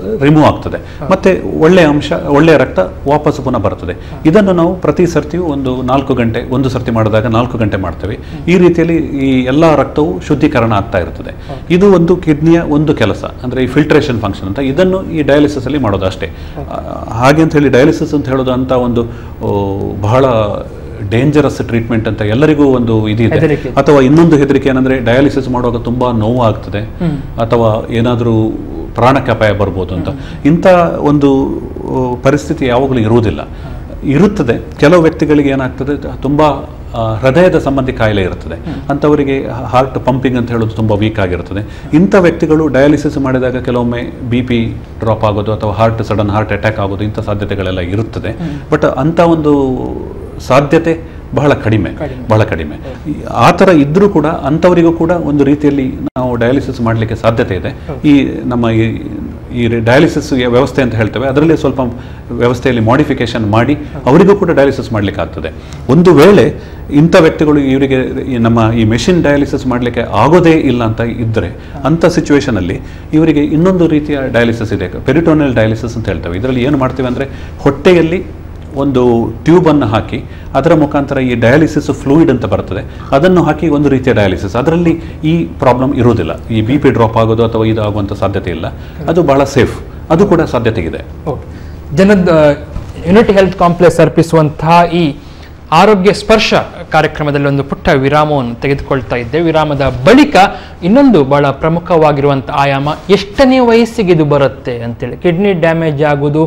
ರಿಮೂವ್ ಆಗ್ತದೆ ಮತ್ತೆ ಒಳ್ಳೆಯ ಅಂಶ ಒಳ್ಳೆಯ ರಕ್ತ ವಾಪಸ್ ಪುನಃ ಬರ್ತದೆ ಇದನ್ನು ನಾವು ಪ್ರತಿ ಸರ್ತಿಯೂ ಒಂದು ನಾಲ್ಕು ಗಂಟೆ ಒಂದು ಸರ್ತಿ ಮಾಡಿದಾಗ ನಾಲ್ಕು ಗಂಟೆ ಮಾಡ್ತೇವೆ ಈ ರೀತಿಯಲ್ಲಿ ಈ ಎಲ್ಲ ರಕ್ತವು ಶುದ್ಧೀಕರಣ ಆಗ್ತಾ ಇರ್ತದೆ ಇದು ಒಂದು ಕಿಡ್ನಿಯ ಒಂದು ಕೆಲಸ ಅಂದ್ರೆ ಈ ಫಿಲ್ಟ್ರೇಷನ್ ಫಂಕ್ಷನ್ ಅಂತ ಇದನ್ನು ಈ ಡಯಾಲಿಸಿಸ್ ಅಲ್ಲಿ ಮಾಡೋದು ಅಷ್ಟೇ ಆ, ಹಾಗೆ ಅಂತ ಹೇಳಿ ಡಯಾಲಿಸಿಸ್ ಅಂತ ಹೇಳೋದು ಅಂತ ಒಂದು ಓ, ಬಹಳ ಡೇಂಜರಸ್ ಟ್ರೀಟ್ಮೆಂಟ್ ಅಂತ ಎಲ್ಲರಿಗೂ ಒಂದು ಇದಿದೆ ಹೆದರಿಕೆ. ಅಥವಾ ಇನ್ನೊಂದು ಹೆದರಿಕೆ ಏನಂದ್ರೆ ಡಯಾಲಿಸಿಸ್ ಮಾಡುವಾಗ ತುಂಬಾ ನೋವು ಆಗ್ತದೆ ಅಥವಾ ಏನಾದರೂ ಪ್ರಾಣಕ್ಕೆ ಅಪಾಯ ಬರ್ಬೋದು ಅಂತ ಇಂಥ ಒಂದು ಆ, ಪರಿಸ್ಥಿತಿ ಯಾವಾಗಲೂ ಇರುವುದಿಲ್ಲ ಇರುತ್ತದೆ ಕೆಲವು ವ್ಯಕ್ತಿಗಳಿಗೆ ಏನಾಗ್ತದೆ ತುಂಬಾ ಆ, ಹೃದಯದ ಸಂಬಂಧಿ ಕಾಯಿಲೆ ಇರ್ತದೆ ಅಂಥವರಿಗೆ ಹಾರ್ಟ್ ಪಂಪಿಂಗ್ ಅಂತ ಹೇಳೋದು ತುಂಬ ವೀಕ್ ಆಗಿರ್ತದೆ ಇಂಥ ವ್ಯಕ್ತಿಗಳು ಡಯಾಲಿಸಿಸ್ ಮಾಡಿದಾಗ ಕೆಲವೊಮ್ಮೆ ಬಿ ಪಿ ಡ್ರಾಪ್ ಆಗೋದು ಅಥವಾ ಹಾರ್ಟ್ ಸಡನ್ ಹಾರ್ಟ್ ಅಟ್ಯಾಕ್ ಆಗೋದು ಇಂಥ ಸಾಧ್ಯತೆಗಳೆಲ್ಲ ಇರುತ್ತದೆ ಬಟ್ ಅಂಥ ಒಂದು ಸಾಧ್ಯತೆ ಬಹಳ ಕಡಿಮೆ ಬಹಳ ಕಡಿಮೆ ಈ- ಆ ಥರ ಇದ್ರೂ ಕೂಡ ಅಂಥವರಿಗೂ ಕೂಡ ಒಂದು ರೀತಿಯಲ್ಲಿ ನಾವು ಡಯಾಲಿಸಿಸ್ ಮಾಡಲಿಕ್ಕೆ ಸಾಧ್ಯತೆ ಇದೆ ಈ ನಮ್ಮ ಈ ಈ ಡಯಾಲಿಸಿಸ್ ವ್ಯವಸ್ಥೆ ಅಂತ ಹೇಳ್ತೇವೆ ಅದರಲ್ಲಿ ಸ್ವಲ್ಪ ವ್ಯವಸ್ಥೆಯಲ್ಲಿ ಮಾಡಿಫಿಕೇಶನ್ ಮಾಡಿ ಅವರಿಗೂ ಕೂಡ ಡಯಾಲಿಸಿಸ್ ಮಾಡಲಿಕ್ಕೆ ಆಗ್ತದೆ ಒಂದು ವೇಳೆ ಇಂಥ ವ್ಯಕ್ತಿಗಳು ಇವರಿಗೆ ಈ ನಮ್ಮ ಈ ಮೆಷಿನ್ ಡಯಾಲಿಸಿಸ್ ಮಾಡಲಿಕ್ಕೆ ಆಗೋದೇ ಇಲ್ಲ ಅಂತ ಇದ್ದರೆ ಅಂಥ ಸಿಚುವೇಶನಲ್ಲಿ ಇವರಿಗೆ ಇನ್ನೊಂದು ರೀತಿಯ ಡಯಾಲಿಸಿಸ್ ಇದೆ ಪೆರಿಟೋನಿಯಲ್ ಡಯಾಲಿಸಿಸ್ ಅಂತ ಹೇಳ್ತೇವೆ ಇದರಲ್ಲಿ ಏನು ಮಾಡ್ತೀವಿ ಅಂದರೆ ಹೊಟ್ಟೆಯಲ್ಲಿ ಒಂದು ಟ್ಯೂಬನ್ನು ಹಾಕಿ ಅದರ ಮುಖಾಂತರ ಈ ಡಯಾಲಿಸಿಸ್ ಫ್ಲೂಯಿಡ್ ಅಂತ ಬರ್ತದೆ ಅದನ್ನು ಹಾಕಿ ಒಂದು ರೀತಿಯ ಡಯಾಲಿಸಿಸ್ ಅದರಲ್ಲಿ ಈ ಪ್ರಾಬ್ಲಮ್ ಇರುವುದಿಲ್ಲ ಈ ಬಿ ಪಿ ಡ್ರಾಪ್ ಆಗೋದು ಅಥವಾ ಇದು ಆಗುವಂಥ ಸಾಧ್ಯತೆ ಇಲ್ಲ ಅದು ಬಹಳ ಸೇಫ್ ಅದು ಕೂಡ ಸಾಧ್ಯತೆ ಇದೆ ಓಕೆ ಜನದ ಯುನಿಟಿ ಹೆಲ್ತ್ ಕಾಂಪ್ಲೆಕ್ಸ್ ಅರ್ಪಿಸುವಂತಹ ಈ ಆರೋಗ್ಯ ಸ್ಪರ್ಶ ಕಾರ್ಯಕ್ರಮದಲ್ಲಿ ಒಂದು ಪುಟ್ಟ ವಿರಾಮವನ್ನು ತೆಗೆದುಕೊಳ್ತಾ ಇದ್ದೆ ವಿರಾಮದ ಬಳಿಕ ಇನ್ನೊಂದು ಬಹಳ ಪ್ರಮುಖವಾಗಿರುವಂಥ ಆಯಾಮ ಎಷ್ಟನೇ ವಯಸ್ಸಿಗೆ ಇದು ಬರುತ್ತೆ ಅಂತೇಳಿ ಕಿಡ್ನಿ ಡ್ಯಾಮೇಜ್ ಆಗೋದು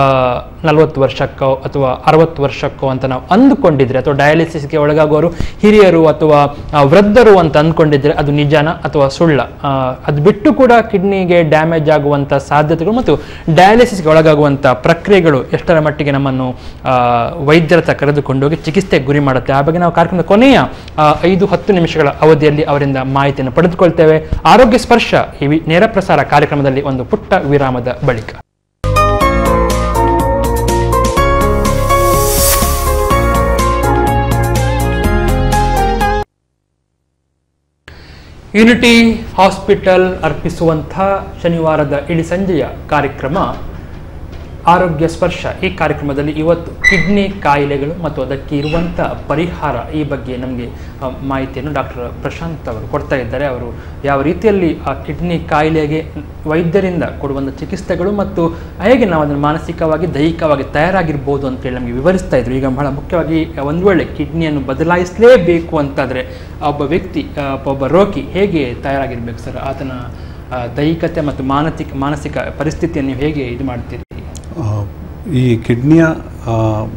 ನಲವತ್ತು ವರ್ಷಕ್ಕೋ ಅಥವಾ ಅರವತ್ತು ವರ್ಷಕ್ಕೋ ಅಂತ ನಾವು ಅಂದುಕೊಂಡಿದ್ರೆ ಅಥವಾ ಡಯಾಲಿಸಿಸ್ಗೆ ಒಳಗಾಗೋರು ಹಿರಿಯರು ಅಥವಾ ಆ, ವೃದ್ಧರು ಅಂತ ಅಂದ್ಕೊಂಡಿದ್ರೆ ಅದು ನಿಜಾನ ಅಥವಾ ಸುಳ್ಳ ಆ, ಅದು ಬಿಟ್ಟು ಕೂಡ ಕಿಡ್ನಿಗೆ ಡ್ಯಾಮೇಜ್ ಆಗುವಂಥ ಸಾಧ್ಯತೆಗಳು ಮತ್ತು ಡಯಾಲಿಸಿಸ್ಗೆ ಒಳಗಾಗುವಂಥ ಪ್ರಕ್ರಿಯೆಗಳು ಎಷ್ಟರ ಮಟ್ಟಿಗೆ ನಮ್ಮನ್ನು ಆ, ವೈದ್ಯರ ಹತ್ರ ಕರೆದುಕೊಂಡೋಗಿ ಚಿಕಿತ್ಸೆಗೆ ಗುರಿ ಮಾಡುತ್ತೆ ಆ ಬಗ್ಗೆ ನಾವು ಕಾರ್ಯಕ್ರಮದ ಕೊನೆಯ ಆ, ಐದು ಹತ್ತು ನಿಮಿಷಗಳ ಅವಧಿಯಲ್ಲಿ ಅವರಿಂದ ಮಾಹಿತಿಯನ್ನು ಪಡೆದುಕೊಳ್ತೇವೆ ಆರೋಗ್ಯ ಸ್ಪರ್ಶ ಈ ವಿ- ನೇರ ಪ್ರಸಾರ ಕಾರ್ಯಕ್ರಮದಲ್ಲಿ ಒಂದು ಪುಟ್ಟ ವಿರಾಮದ ಬಳಿಕ ಯುನಿಟಿ ಹಾಸ್ಪಿಟಲ್ ಅರ್ಪಿಸುವಂಥ ಶನಿವಾರದ ಇಳಿ ಸಂಜೆಯ ಕಾರ್ಯಕ್ರಮ ಆರೋಗ್ಯ ಸ್ಪರ್ಶ ಈ ಕಾರ್ಯಕ್ರಮದಲ್ಲಿ ಇವತ್ತು ಕಿಡ್ನಿ ಕಾಯಿಲೆಗಳು ಮತ್ತು ಅದಕ್ಕೆ ಇರುವಂಥ ಪರಿಹಾರ ಈ ಬಗ್ಗೆ ನಮಗೆ ಆ, ಮಾಹಿತಿಯನ್ನು ಡಾಕ್ಟರ್ ಪ್ರಶಾಂತ್ ಅವರು ಕೊಡ್ತಾ ಇದ್ದಾರೆ ಅವರು ಯಾವ ರೀತಿಯಲ್ಲಿ ಆ ಕಿಡ್ನಿ ಕಾಯಿಲೆಗೆ ವೈದ್ಯರಿಂದ ಕೊಡುವಂಥ ಚಿಕಿತ್ಸೆಗಳು ಮತ್ತು ಹೇಗೆ ನಾವು ಅದನ್ನು ಮಾನಸಿಕವಾಗಿ ದೈಹಿಕವಾಗಿ ತಯಾರಾಗಿರ್ಬೋದು ಅಂತೇಳಿ ನಮಗೆ ವಿವರಿಸ್ತಾ ಇದ್ರು ಈಗ ಬಹಳ ಮುಖ್ಯವಾಗಿ ಒಂದು ವೇಳೆ ಕಿಡ್ನಿಯನ್ನು ಬದಲಾಯಿಸಲೇಬೇಕು ಅಂತಾದರೆ ಒಬ್ಬ ವ್ಯಕ್ತಿ ಆ, ಒಬ್ಬ ರೋಗಿ ಹೇಗೆ ತಯಾರಾಗಿರ್ಬೇಕು ಸರ್ ಆತನ ಆ, ದೈಹಿಕತೆ ಮತ್ತು ಮಾನಸಿಕ ಮಾನಸಿಕ ಪರಿಸ್ಥಿತಿಯನ್ನು ನೀವು ಹೇಗೆ ಇದು ಮಾಡ್ತೀರಿ ಆ, ಈ ಕಿಡ್ನಿಯ ಆ,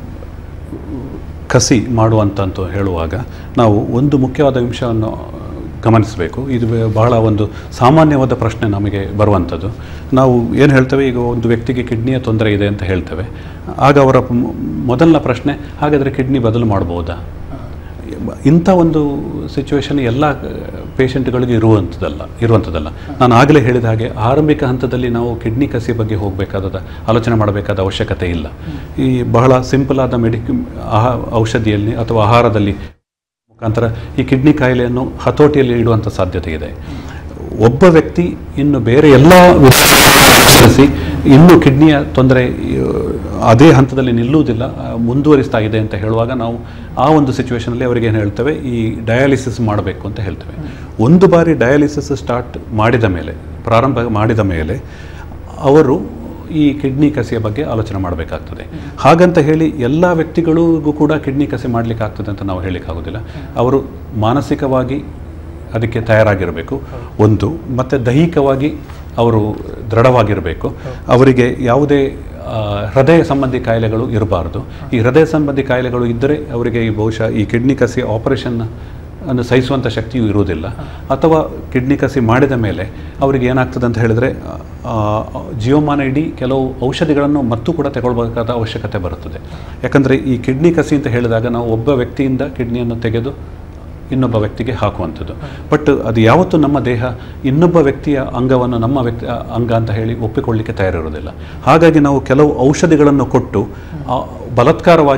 ಕಸಿ ಮಾಡುವಂತಂತ ಹೇಳುವಾಗ ನಾವು ಒಂದು ಮುಖ್ಯವಾದ ಅಂಶವನ್ನು ಗಮನಿಸಬೇಕು ಇದು ಬಹಳ ಒಂದು ಸಾಮಾನ್ಯವಾದ ಪ್ರಶ್ನೆ ನಮಗೆ ಬರುವಂಥದ್ದು ನಾವು ಏನು ಹೇಳ್ತೇವೆ ಈಗ ಒಂದು ವ್ಯಕ್ತಿಗೆ ಕಿಡ್ನಿಯ ತೊಂದರೆ ಇದೆ ಅಂತ ಹೇಳ್ತೇವೆ ಆಗ ಅವರ ಮೊ- ಮೊದಲನ ಪ್ರಶ್ನೆ ಹಾಗಾದರೆ ಕಿಡ್ನಿ ಬದಲು ಮಾಡ್ಬೋದಾ ಇಂಥ ಒಂದು ಸಿಚುವೇಶನ್ ಎಲ್ಲ ಪೇಷಂಟ್ಗಳಿಗೆ ಇರುವಂಥದ್ದಲ್ಲ ಇರುವಂಥದ್ದಲ್ಲ ನಾನು ಆಗಲೇ ಹೇಳಿದ ಹಾಗೆ ಆರಂಭಿಕ ಹಂತದಲ್ಲಿ ನಾವು ಕಿಡ್ನಿ ಕಸಿ ಬಗ್ಗೆ ಹೋಗಬೇಕಾದ ಆಲೋಚನೆ ಮಾಡಬೇಕಾದ ಅವಶ್ಯಕತೆ ಇಲ್ಲ ಈ ಬಹಳ ಸಿಂಪಲ್ ಆದ ಮೆಡಿಕ್ ಆಹಾ ಔಷಧಿಯಲ್ಲಿ ಅಥವಾ ಆಹಾರದಲ್ಲಿ ಮುಖಾಂತರ ಈ ಕಿಡ್ನಿ ಕಾಯಿಲೆಯನ್ನು ಹತೋಟಿಯಲ್ಲಿ ಇಡುವಂಥ ಸಾಧ್ಯತೆ ಇದೆ ಒಬ್ಬ ವ್ಯಕ್ತಿ ಇನ್ನು ಬೇರೆ ಎಲ್ಲ ವಿಧಾನಗಳನ್ನು ಅನುಸರಿಸಿ ಇನ್ನು ಕಿಡ್ನಿಯ ತೊಂದರೆ ಆ, ಅದೇ ಹಂತದಲ್ಲಿ ನಿಲ್ಲುವುದಿಲ್ಲ ಆ, ಮುಂದುವರಿಸ್ತಾ ಇದೆ ಅಂತ ಹೇಳುವಾಗ ನಾವು ಆ ಒಂದು ಸಿಚುವೇಶನಲ್ಲಿ ಅವರಿಗೆ ಏನು ಹೇಳ್ತೇವೆ ಈ ಡಯಾಲಿಸಿಸ್ ಮಾಡಬೇಕು ಅಂತ ಹೇಳ್ತೇವೆ ಒಂದು ಬಾರಿ ಡಯಾಲಿಸಿಸ್ ಸ್ಟಾರ್ಟ್ ಮಾಡಿದ ಮೇಲೆ ಪ್ರಾರಂಭ ಮಾಡಿದ ಮೇಲೆ ಅವರು ಈ ಕಿಡ್ನಿ ಕಸಿಯ ಬಗ್ಗೆ ಆಲೋಚನೆ ಮಾಡಬೇಕಾಗ್ತದೆ ಹಾಗಂತ ಹೇಳಿ ಎಲ್ಲ ವ್ಯಕ್ತಿಗಳಿಗೂ ಕೂಡ ಕಿಡ್ನಿ ಕಸಿ ಮಾಡಲಿಕ್ಕೆ ಆಗ್ತದೆ ಅಂತ ನಾವು ಹೇಳಲಿಕ್ಕಾಗೋದಿಲ್ಲ ಅವರು ಮಾನಸಿಕವಾಗಿ ಅದಕ್ಕೆ ತಯಾರಾಗಿರಬೇಕು ಒಂದು ಮತ್ತು ದೈಹಿಕವಾಗಿ ಅವರು ದೃಢವಾಗಿರಬೇಕು ಅವರಿಗೆ ಯಾವುದೇ ಆ, ಹೃದಯ ಸಂಬಂಧಿ ಕಾಯಿಲೆಗಳು ಇರಬಾರ್ದು ಈ ಹೃದಯ ಸಂಬಂಧಿ ಕಾಯಿಲೆಗಳು ಇದ್ದರೆ ಅವರಿಗೆ ಈ ಬಹುಶಃ ಈ ಕಿಡ್ನಿ ಕಸಿ ಆಪರೇಷನ್ ಅನ್ನು ಸಹಿಸುವಂಥ ಶಕ್ತಿಯೂ ಇರುವುದಿಲ್ಲ ಅಥವಾ ಕಿಡ್ನಿ ಕಸಿ ಮಾಡಿದ ಮೇಲೆ ಅವರಿಗೆ ಏನಾಗ್ತದೆ ಅಂತ ಹೇಳಿದರೆ ಜೀವಮಾನ ಇಡೀ ಕೆಲವು ಔಷಧಿಗಳನ್ನು ಮತ್ತೂ ಕೂಡ ತಗೊಳ್ಬೇಕಾದ ಅವಶ್ಯಕತೆ ಬರುತ್ತದೆ ಯಾಕಂದರೆ ಈ ಕಿಡ್ನಿ ಕಸಿ ಅಂತ ಹೇಳಿದಾಗ ನಾವು ಒಬ್ಬ ವ್ಯಕ್ತಿಯಿಂದ ಕಿಡ್ನಿಯನ್ನು ತೆಗೆದು ಇನ್ನೊಬ್ಬ ವ್ಯಕ್ತಿಗೆ ಹಾಕುವಂಥದ್ದು ಬಟ್ ಅದು ಯಾವತ್ತೂ ನಮ್ಮ ದೇಹ ಇನ್ನೊಬ್ಬ ವ್ಯಕ್ತಿಯ ಅಂಗವನ್ನು ನಮ್ಮ ವ್ಯಕ್ತಿ ಆ, ಅಂಗ ಅಂತ ಹೇಳಿ ಒಪ್ಪಿಕೊಳ್ಳಿಕ್ಕೆ ತಯಾರಿರೋದಿಲ್ಲ ಹಾಗಾಗಿ ನಾವು ಕೆಲವು ಔಷಧಿಗಳನ್ನು ಕೊಟ್ಟು ಆ, ಬಲಾತ್ಕಾರವಾಗಿ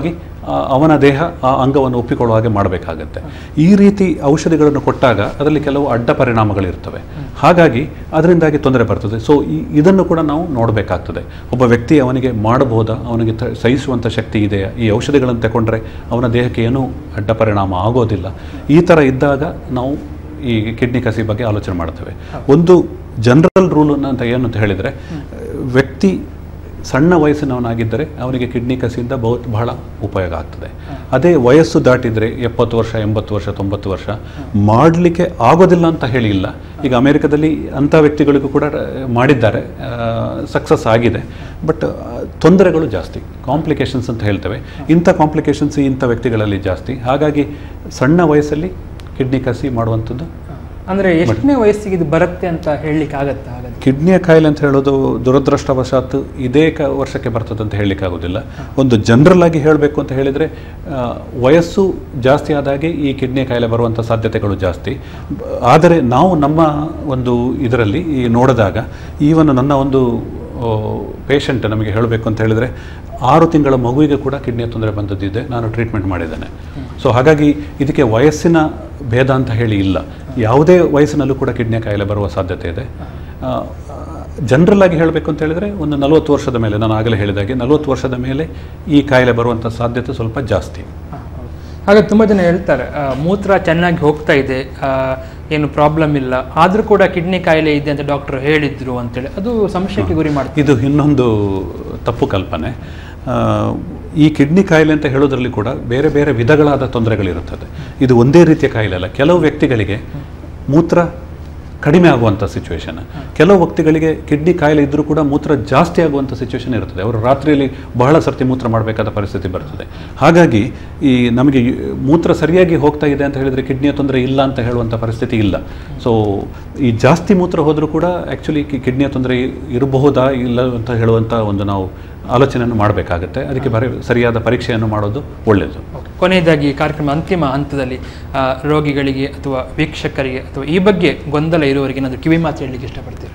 ಆ, ಅವನ ದೇಹ ಆ ಅಂಗವನ್ನು ಒಪ್ಪಿಕೊಳ್ಳುವ ಹಾಗೆ ಮಾಡಬೇಕಾಗತ್ತೆ ಈ ರೀತಿ ಔಷಧಿಗಳನ್ನು ಕೊಟ್ಟಾಗ ಅದರಲ್ಲಿ ಕೆಲವು ಅಡ್ಡ ಪರಿಣಾಮಗಳಿರ್ತವೆ ಹಾಗಾಗಿ ಅದರಿಂದಾಗಿ ತೊಂದರೆ ಬರ್ತದೆ ಸೊ ಇದನ್ನು ಕೂಡ ನಾವು ನೋಡಬೇಕಾಗ್ತದೆ ಒಬ್ಬ ವ್ಯಕ್ತಿ ಅವನಿಗೆ ಮಾಡಬಹುದಾ ಅವನಿಗೆ ತ- ಸಹಿಸುವಂಥ ಶಕ್ತಿ ಇದೆಯಾ ಈ ಔಷಧಿಗಳನ್ನು ತಗೊಂಡ್ರೆ ಅವನ ದೇಹಕ್ಕೆ ಏನೂ ಅಡ್ಡ ಪರಿಣಾಮ ಆಗೋದಿಲ್ಲ ಈ ಥರ ಇದ್ದಾಗ ನಾವು ಈ ಕಿಡ್ನಿ ಕಸಿ ಬಗ್ಗೆ ಆಲೋಚನೆ ಮಾಡ್ತೇವೆ ಒಂದು ಜನರಲ್ ರೂಲ್ ಅಂತ ಏನು ಅಂತ ಹೇಳಿದರೆ ವ್ಯಕ್ತಿ ಸಣ್ಣ ವಯಸ್ಸಿನವನಾಗಿದ್ದರೆ ಅವನಿಗೆ ಕಿಡ್ನಿ ಕಸಿಯಿಂದ ಬಹು ಬಹಳ ಉಪಯೋಗ ಆಗ್ತದೆ ಅದೇ ವಯಸ್ಸು ದಾಟಿದರೆ ಎಪ್ಪತ್ತು ವರ್ಷ ಎಂಬತ್ತು ವರ್ಷ ತೊಂಬತ್ತು ವರ್ಷ ಮಾಡಲಿಕ್ಕೆ ಆಗೋದಿಲ್ಲ ಅಂತ ಹೇಳಿ ಇಲ್ಲ ಈಗ ಅಮೆರಿಕದಲ್ಲಿ ಅಂಥ ವ್ಯಕ್ತಿಗಳಿಗೂ ಕೂಡ ಆ, ಮಾಡಿದ್ದಾರೆ ಸಕ್ಸಸ್ ಆಗಿದೆ ಬಟ್ ತೊಂದರೆಗಳು ಜಾಸ್ತಿ ಕಾಂಪ್ಲಿಕೇಶನ್ಸ್ ಅಂತ ಹೇಳ್ತೇವೆ ಇಂಥ ಕಾಂಪ್ಲಿಕೇಶನ್ಸ್ ಇಂಥ ವ್ಯಕ್ತಿಗಳಲ್ಲಿ ಜಾಸ್ತಿ ಹಾಗಾಗಿ ಸಣ್ಣ ವಯಸ್ಸಲ್ಲಿ ಕಿಡ್ನಿ ಕಸಿ ಮಾಡುವಂಥದ್ದು ಅಂದ್ರೆ ಎಷ್ಟನೇ ವಯಸ್ಸಿಗೆ ಇದು ಬರುತ್ತೆ ಅಂತ ಹೇಳಲಿಕ್ಕೆ ಆಗತ್ತಾ ಹಾಗಾದ್ರೆ ಕಿಡ್ನಿಯ ಕಾಯಿಲೆ ಅಂತ ಹೇಳೋದು ದುರದೃಷ್ಟವಶಾತ್ ಇದೇ ಕ ವರ್ಷಕ್ಕೆ ಬರ್ತದೆ ಅಂತ ಹೇಳಲಿಕ್ಕೆ ಆಗೋದಿಲ್ಲ ಒಂದು ಜನರಲ್ ಆಗಿ ಹೇಳಬೇಕು ಅಂತ ಹೇಳಿದರೆ ಆ, ವಯಸ್ಸು ಜಾಸ್ತಿ ಆದಾಗೆ ಈ ಕಿಡ್ನಿಯ ಕಾಯಿಲೆ ಬರುವಂಥ ಸಾಧ್ಯತೆಗಳು ಜಾಸ್ತಿ ಬ- ಆದರೆ ನಾವು ನಮ್ಮ ಒಂದು ಇದರಲ್ಲಿ ಈ ನೋಡಿದಾಗ ಈವನ್ ನನ್ನ ಒಂದು ಪೇಷಂಟ್ ನಮಗೆ ಹೇಳಬೇಕು ಅಂತ ಹೇಳಿದರೆ ಆರು ತಿಂಗಳ ಮಗುವಿಗೆ ಕೂಡ ಕಿಡ್ನಿಯ ತೊಂದರೆ ಬಂದದ್ದಿದೆ ನಾನು ಟ್ರೀಟ್ಮೆಂಟ್ ಮಾಡಿದ್ದೇನೆ ಸೊ ಹಾಗಾಗಿ ಇದಕ್ಕೆ ವಯಸ್ಸಿನ ಭೇದ ಅಂತ ಹೇಳಿ ಇಲ್ಲ ಯಾವುದೇ ವಯಸ್ಸಿನಲ್ಲೂ ಕೂಡ ಕಿಡ್ನಿಯ ಕಾಯಿಲೆ ಬರುವ ಸಾಧ್ಯತೆ ಇದೆ ಜನರಲ್ ಆಗಿ ಹೇಳಬೇಕು ಅಂತ ಹೇಳಿದರೆ ಒಂದು ನಲವತ್ತು ವರ್ಷದ ಮೇಲೆ ನಾನು ಆಗಲೇ ಹೇಳಿದಾಗೆ ನಲವತ್ತು ವರ್ಷದ ಮೇಲೆ ಈ ಕಾಯಿಲೆ ಬರುವಂಥ ಸಾಧ್ಯತೆ ಸ್ವಲ್ಪ ಜಾಸ್ತಿ ಹಾಗೆ ತುಂಬ ಜನ ಹೇಳ್ತಾರೆ ಆ, ಮೂತ್ರ ಚೆನ್ನಾಗಿ ಹೋಗ್ತಾ ಇದೆ ಆ, ಏನು ಪ್ರಾಬ್ಲಮ್ ಇಲ್ಲ ಆದರೂ ಕೂಡ ಕಿಡ್ನಿ ಕಾಯಿಲೆ ಇದೆ ಅಂತ ಡಾಕ್ಟರ್ ಹೇಳಿದ್ರು ಅಂತೇಳಿ ಅದು ಸಂಶಯಕ್ಕೆ ಗುರಿ ಮಾಡ್ತಾರೆ ಇದು ಇನ್ನೊಂದು ತಪ್ಪು ಕಲ್ಪನೆ ಆ, ಈ ಕಿಡ್ನಿ ಕಾಯಿಲೆ ಅಂತ ಹೇಳೋದ್ರಲ್ಲಿ ಕೂಡ ಬೇರೆ ಬೇರೆ ವಿಧಗಳಾದ ತೊಂದರೆಗಳಿರುತ್ತದೆ ಇದು ಒಂದೇ ರೀತಿಯ ಕಾಯಿಲೆ ಅಲ್ಲ ಕೆಲವು ವ್ಯಕ್ತಿಗಳಿಗೆ ಮೂತ್ರ ಕಡಿಮೆ ಆಗುವಂಥ ಸಿಚುವೇಶನ್ ಕೆಲವು ವ್ಯಕ್ತಿಗಳಿಗೆ ಕಿಡ್ನಿ ಕಾಯಿಲೆ ಇದ್ದರೂ ಕೂಡ ಮೂತ್ರ ಜಾಸ್ತಿ ಆಗುವಂಥ ಸಿಚುವೇಶನ್ ಇರ್ತದೆ ಅವರು ರಾತ್ರಿಯಲ್ಲಿ ಬಹಳ ಸರ್ತಿ ಮೂತ್ರ ಮಾಡಬೇಕಾದ ಪರಿಸ್ಥಿತಿ ಬರ್ತದೆ ಹಾಗಾಗಿ ಈ ನಮಗೆ ಈ ಮೂತ್ರ ಸರಿಯಾಗಿ ಹೋಗ್ತಾ ಇದೆ ಅಂತ ಹೇಳಿದರೆ ಕಿಡ್ನಿಯ ತೊಂದರೆ ಇಲ್ಲ ಅಂತ ಹೇಳುವಂಥ ಪರಿಸ್ಥಿತಿ ಇಲ್ಲ ಸೊ ಈ ಜಾಸ್ತಿ ಮೂತ್ರ ಹೋದರೂ ಕೂಡ ಆ್ಯಕ್ಚುಲಿ ಕಿಡ್ನಿಯ ತೊಂದರೆ ಇರಬಹುದಾ ಇಲ್ಲ ಅಂತ ಹೇಳುವಂಥ ಒಂದು ನಾವು ಆಲೋಚನೆಯನ್ನು ಮಾಡಬೇಕಾಗತ್ತೆ ಅದಕ್ಕೆ ಬರೀ ಸರಿಯಾದ ಪರೀಕ್ಷೆಯನ್ನು ಮಾಡೋದು ಒಳ್ಳೆಯದು ಕೊನೆಯದಾಗಿ ಕಾರ್ಯಕ್ರಮ ಅಂತಿಮ ಹಂತದಲ್ಲಿ ಆ, ರೋಗಿಗಳಿಗೆ ಅಥವಾ ವೀಕ್ಷಕರಿಗೆ ಅಥವಾ ಈ ಬಗ್ಗೆ ಗೊಂದಲ ಇರುವವರಿಗೆ ಏನಾದರೂ ಕಿವಿ ಮಾತು ಹೇಳಲಿಕ್ಕೆ ಇಷ್ಟಪಡ್ತೀರಾ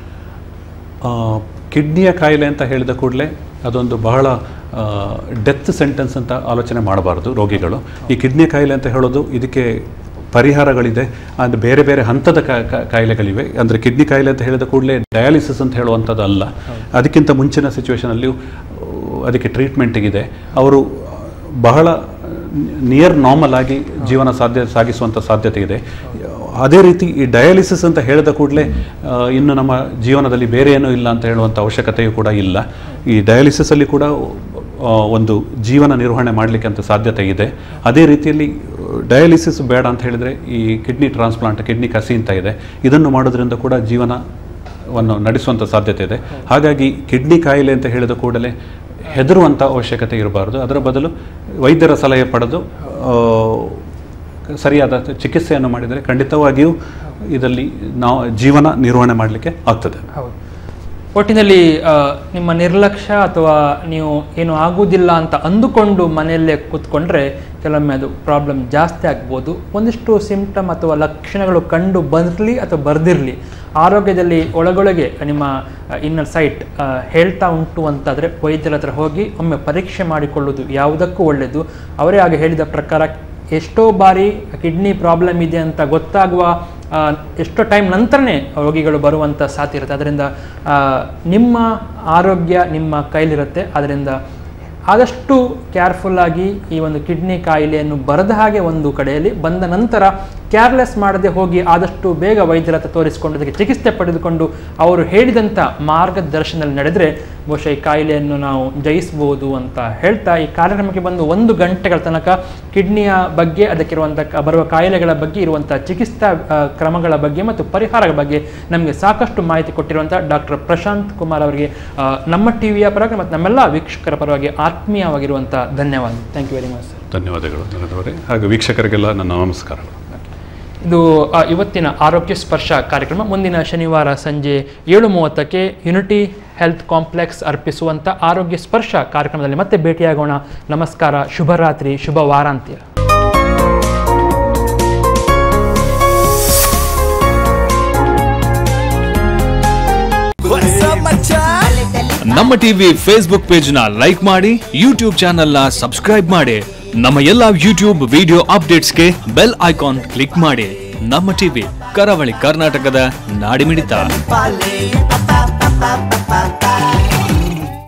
ಆ, ಕಿಡ್ನಿಯ ಕಾಯಿಲೆ ಅಂತ ಹೇಳಿದ ಕೂಡಲೇ ಅದೊಂದು ಬಹಳ ಡೆತ್ ಸೆಂಟೆನ್ಸ್ ಅಂತ ಆಲೋಚನೆ ಮಾಡಬಾರ್ದು ರೋಗಿಗಳು ಈ ಕಿಡ್ನಿ ಕಾಯಿಲೆ ಅಂತ ಹೇಳೋದು ಇದಕ್ಕೆ ಪರಿಹಾರಗಳಿದೆ ಅಂದರೆ ಬೇರೆ ಬೇರೆ ಹಂತದ ಕಾ- ಕಾ- ಕಾಯಿಲೆಗಳಿವೆ ಅಂದರೆ ಕಿಡ್ನಿ ಕಾಯಿಲೆ ಅಂತ ಹೇಳಿದ ಕೂಡಲೇ ಡಯಾಲಿಸಿಸ್ ಅಂತ ಹೇಳುವಂಥದ್ದು ಅಲ್ಲ ಅದಕ್ಕಿಂತ ಮುಂಚಿನ ಸಿಚುವೇಷನಲ್ಲಿ ಅದಕ್ಕೆ ಟ್ರೀಟ್ಮೆಂಟಿಗಿದೆ ಅವರು ಬಹಳ ನಿಯರ್ ನಾರ್ಮಲ್ ಆಗಿ ಜೀವನ ಸಾಧ್ಯ ಸಾಗಿಸುವಂಥ ಸಾಧ್ಯತೆ ಇದೆ ಅದೇ ರೀತಿ ಈ ಡಯಾಲಿಸಿಸ್ ಅಂತ ಹೇಳಿದ ಕೂಡಲೇ ಇನ್ನು ನಮ್ಮ ಜೀವನದಲ್ಲಿ ಬೇರೆ ಏನೂ ಇಲ್ಲ ಅಂತ ಹೇಳುವಂಥ ಅವಶ್ಯಕತೆಯೂ ಕೂಡ ಇಲ್ಲ ಈ ಡಯಾಲಿಸಿಸಲ್ಲಿ ಕೂಡ ಆ, ಒಂದು ಜೀವನ ನಿರ್ವಹಣೆ ಮಾಡಲಿಕ್ಕೆ ಅಂತ ಸಾಧ್ಯತೆ ಇದೆ ಅದೇ ರೀತಿಯಲ್ಲಿ ಡಯಾಲಿಸಿಸ್ ಬೇಡ ಅಂತ ಹೇಳಿದರೆ ಈ ಕಿಡ್ನಿ ಟ್ರಾನ್ಸ್ಪ್ಲಾಂಟ್ ಕಿಡ್ನಿ ಕಸಿ ಅಂತ ಇದೆ ಇದನ್ನು ಮಾಡೋದ್ರಿಂದ ಕೂಡ ಜೀವನವನ್ನು ನಡೆಸುವಂಥ ಸಾಧ್ಯತೆ ಇದೆ ಹಾಗಾಗಿ ಕಿಡ್ನಿ ಕಾಯಿಲೆ ಅಂತ ಹೇಳಿದ ಕೂಡಲೇ ಹೆದರುವಂಥ ಅವಶ್ಯಕತೆ ಇರಬಾರ್ದು ಅದರ ಬದಲು ವೈದ್ಯರ ಸಲಹೆ ಪಡೆದು ಆ, ಸರಿಯಾದ ಚಿಕಿತ್ಸೆಯನ್ನು ಮಾಡಿದರೆ ಖಂಡಿತವಾಗಿಯೂ ಇದರಲ್ಲಿ ನಾವು ಜೀವನ ನಿರ್ವಹಣೆ ಮಾಡಲಿಕ್ಕೆ ಆಗ್ತದೆ ಹೌದು ಒಟ್ಟಿನಲ್ಲಿ ಆ, ನಿಮ್ಮ ನಿರ್ಲಕ್ಷ್ಯ ಅಥವಾ ನೀವು ಏನು ಆಗುವುದಿಲ್ಲ ಅಂತ ಅಂದುಕೊಂಡು ಮನೆಯಲ್ಲೇ ಕೂತ್ಕೊಂಡ್ರೆ ಕೆಲವೊಮ್ಮೆ ಅದು ಪ್ರಾಬ್ಲಮ್ ಜಾಸ್ತಿ ಆಗ್ಬೋದು ಒಂದಿಷ್ಟು ಸಿಂಪ್ಟಮ್ ಅಥವಾ ಲಕ್ಷಣಗಳು ಕಂಡು ಬರಲಿ ಅಥವಾ ಬರ್ದಿರಲಿ ಆರೋಗ್ಯದಲ್ಲಿ ಒಳಗೊಳಗೆ ನಿಮ್ಮ ಇನ್ನರ್ ಸೈಟ್ ಹೇಳ್ತಾ ಉಂಟು ಅಂತಾದರೆ ವೈದ್ಯರ ಹತ್ರ ಹೋಗಿ ಒಮ್ಮೆ ಪರೀಕ್ಷೆ ಮಾಡಿಕೊಳ್ಳುವುದು ಯಾವುದಕ್ಕೂ ಒಳ್ಳೆಯದು ಅವರೇ ಆಗ ಹೇಳಿದ ಪ್ರಕಾರ ಎಷ್ಟೋ ಬಾರಿ ಕಿಡ್ನಿ ಪ್ರಾಬ್ಲಮ್ ಇದೆ ಅಂತ ಗೊತ್ತಾಗುವ ಆ, ಎಷ್ಟೋ ಟೈಮ್ ನಂತರನೇ ರೋಗಿಗಳು ಬರುವಂಥ ಸಾಧ್ಯ ಇರುತ್ತೆ ಅದರಿಂದ ಆ, ನಿಮ್ಮ ಆರೋಗ್ಯ ನಿಮ್ಮ ಕೈಲಿರುತ್ತೆ ಅದರಿಂದ ಆದಷ್ಟು ಕೇರ್ಫುಲ್ಲಾಗಿ ಈ ಒಂದು ಕಿಡ್ನಿ ಕಾಯಿಲೆಯನ್ನು ಬರದ ಹಾಗೆ ಒಂದು ಕಡೆಯಲ್ಲಿ ಬಂದ ನಂತರ ಕೇರ್ಲೆಸ್ ಮಾಡದೆ ಹೋಗಿ ಆದಷ್ಟು ಬೇಗ ವೈದ್ಯರ ಹತ್ರ ತೋರಿಸಿಕೊಂಡು ಅದಕ್ಕೆ ಚಿಕಿತ್ಸೆ ಪಡೆದುಕೊಂಡು ಅವರು ಹೇಳಿದಂಥ ಮಾರ್ಗದರ್ಶನದಲ್ಲಿ ನಡೆದರೆ ಬಹುಶಃ ಈ ಕಾಯಿಲೆಯನ್ನು ನಾವು ಜಯಿಸ್ಬೋದು ಅಂತ ಹೇಳ್ತಾ ಈ ಕಾರ್ಯಕ್ರಮಕ್ಕೆ ಬಂದು ಒಂದು ಗಂಟೆಗಳ ತನಕ ಕಿಡ್ನಿಯ ಬಗ್ಗೆ ಅದಕ್ಕಿರುವಂಥ ಕ- ಬರುವ ಕಾಯಿಲೆಗಳ ಬಗ್ಗೆ ಇರುವಂಥ ಚಿಕಿತ್ಸಾ ಆ, ಕ್ರಮಗಳ ಬಗ್ಗೆ ಮತ್ತು ಪರಿಹಾರಗಳ ಬಗ್ಗೆ ನಮಗೆ ಸಾಕಷ್ಟು ಮಾಹಿತಿ ಕೊಟ್ಟಿರುವಂಥ ಡಾಕ್ಟರ್ ಪ್ರಶಾಂತ್ ಕುಮಾರ್ ಅವರಿಗೆ ಆ, ನಮ್ಮ ಟಿವಿಯ ಪರವಾಗಿ ಮತ್ತು ನಮ್ಮೆಲ್ಲ ವೀಕ್ಷಕರ ಪರವಾಗಿ ಆತ್ಮೀಯವಾಗಿರುವಂಥ ಧನ್ಯವಾದ thank you very much sir ಧನ್ಯವಾದಗಳು ನನ್ನದವರೇ ಹಾಗೂ ವೀಕ್ಷಕರಿಗೆಲ್ಲ ನನ್ನ ನಮಸ್ಕಾರಗಳು ಇದು ಆ, ಇವತ್ತಿನ ಆರೋಗ್ಯ ಸ್ಪರ್ಶ ಕಾರ್ಯಕ್ರಮ ಮುಂದಿನ ಶನಿವಾರ ಸಂಜೆ ಏಳು ಮೂವತ್ತಕ್ಕೆ ಯುನಿಟಿ ಹೆಲ್ತ್ ಕಾಂಪ್ಲೆಕ್ಸ್ ಅರ್ಪಿಸುವಂಥ ಆರೋಗ್ಯ ಸ್ಪರ್ಶ ಕಾರ್ಯಕ್ರಮದಲ್ಲಿ ಮತ್ತೆ ಭೇಟಿಯಾಗೋಣ ನಮಸ್ಕಾರ ಶುಭರಾತ್ರಿ ಶುಭ ವಾರಾಂತ್ಯ ನಮ್ಮ ಟಿವಿ ಫೇಸ್ಬುಕ್ ಪೇಜ್ ನ ಲೈಕ್ ಮಾಡಿ ಯೂಟ್ಯೂಬ್ ಚಾನೆಲ್ ನ ಸಬ್ಸ್ಕ್ರೈಬ್ ಮಾಡಿ ನಮ್ಮ ಎಲ್ಲಾ ಯೂಟ್ಯೂಬ್ ವಿಡಿಯೋ ಅಪ್ಡೇಟ್ಸ್ಗೆ ಬೆಲ್ ಐಕಾನ್ ಕ್ಲಿಕ್ ಮಾಡಿ ನಮ್ಮ ಟಿವಿ ಕರಾವಳಿ ಕರ್ನಾಟಕದ ನಾಡಿಮಿಡಿತ Vale, pa pa pa pa pa pa pa.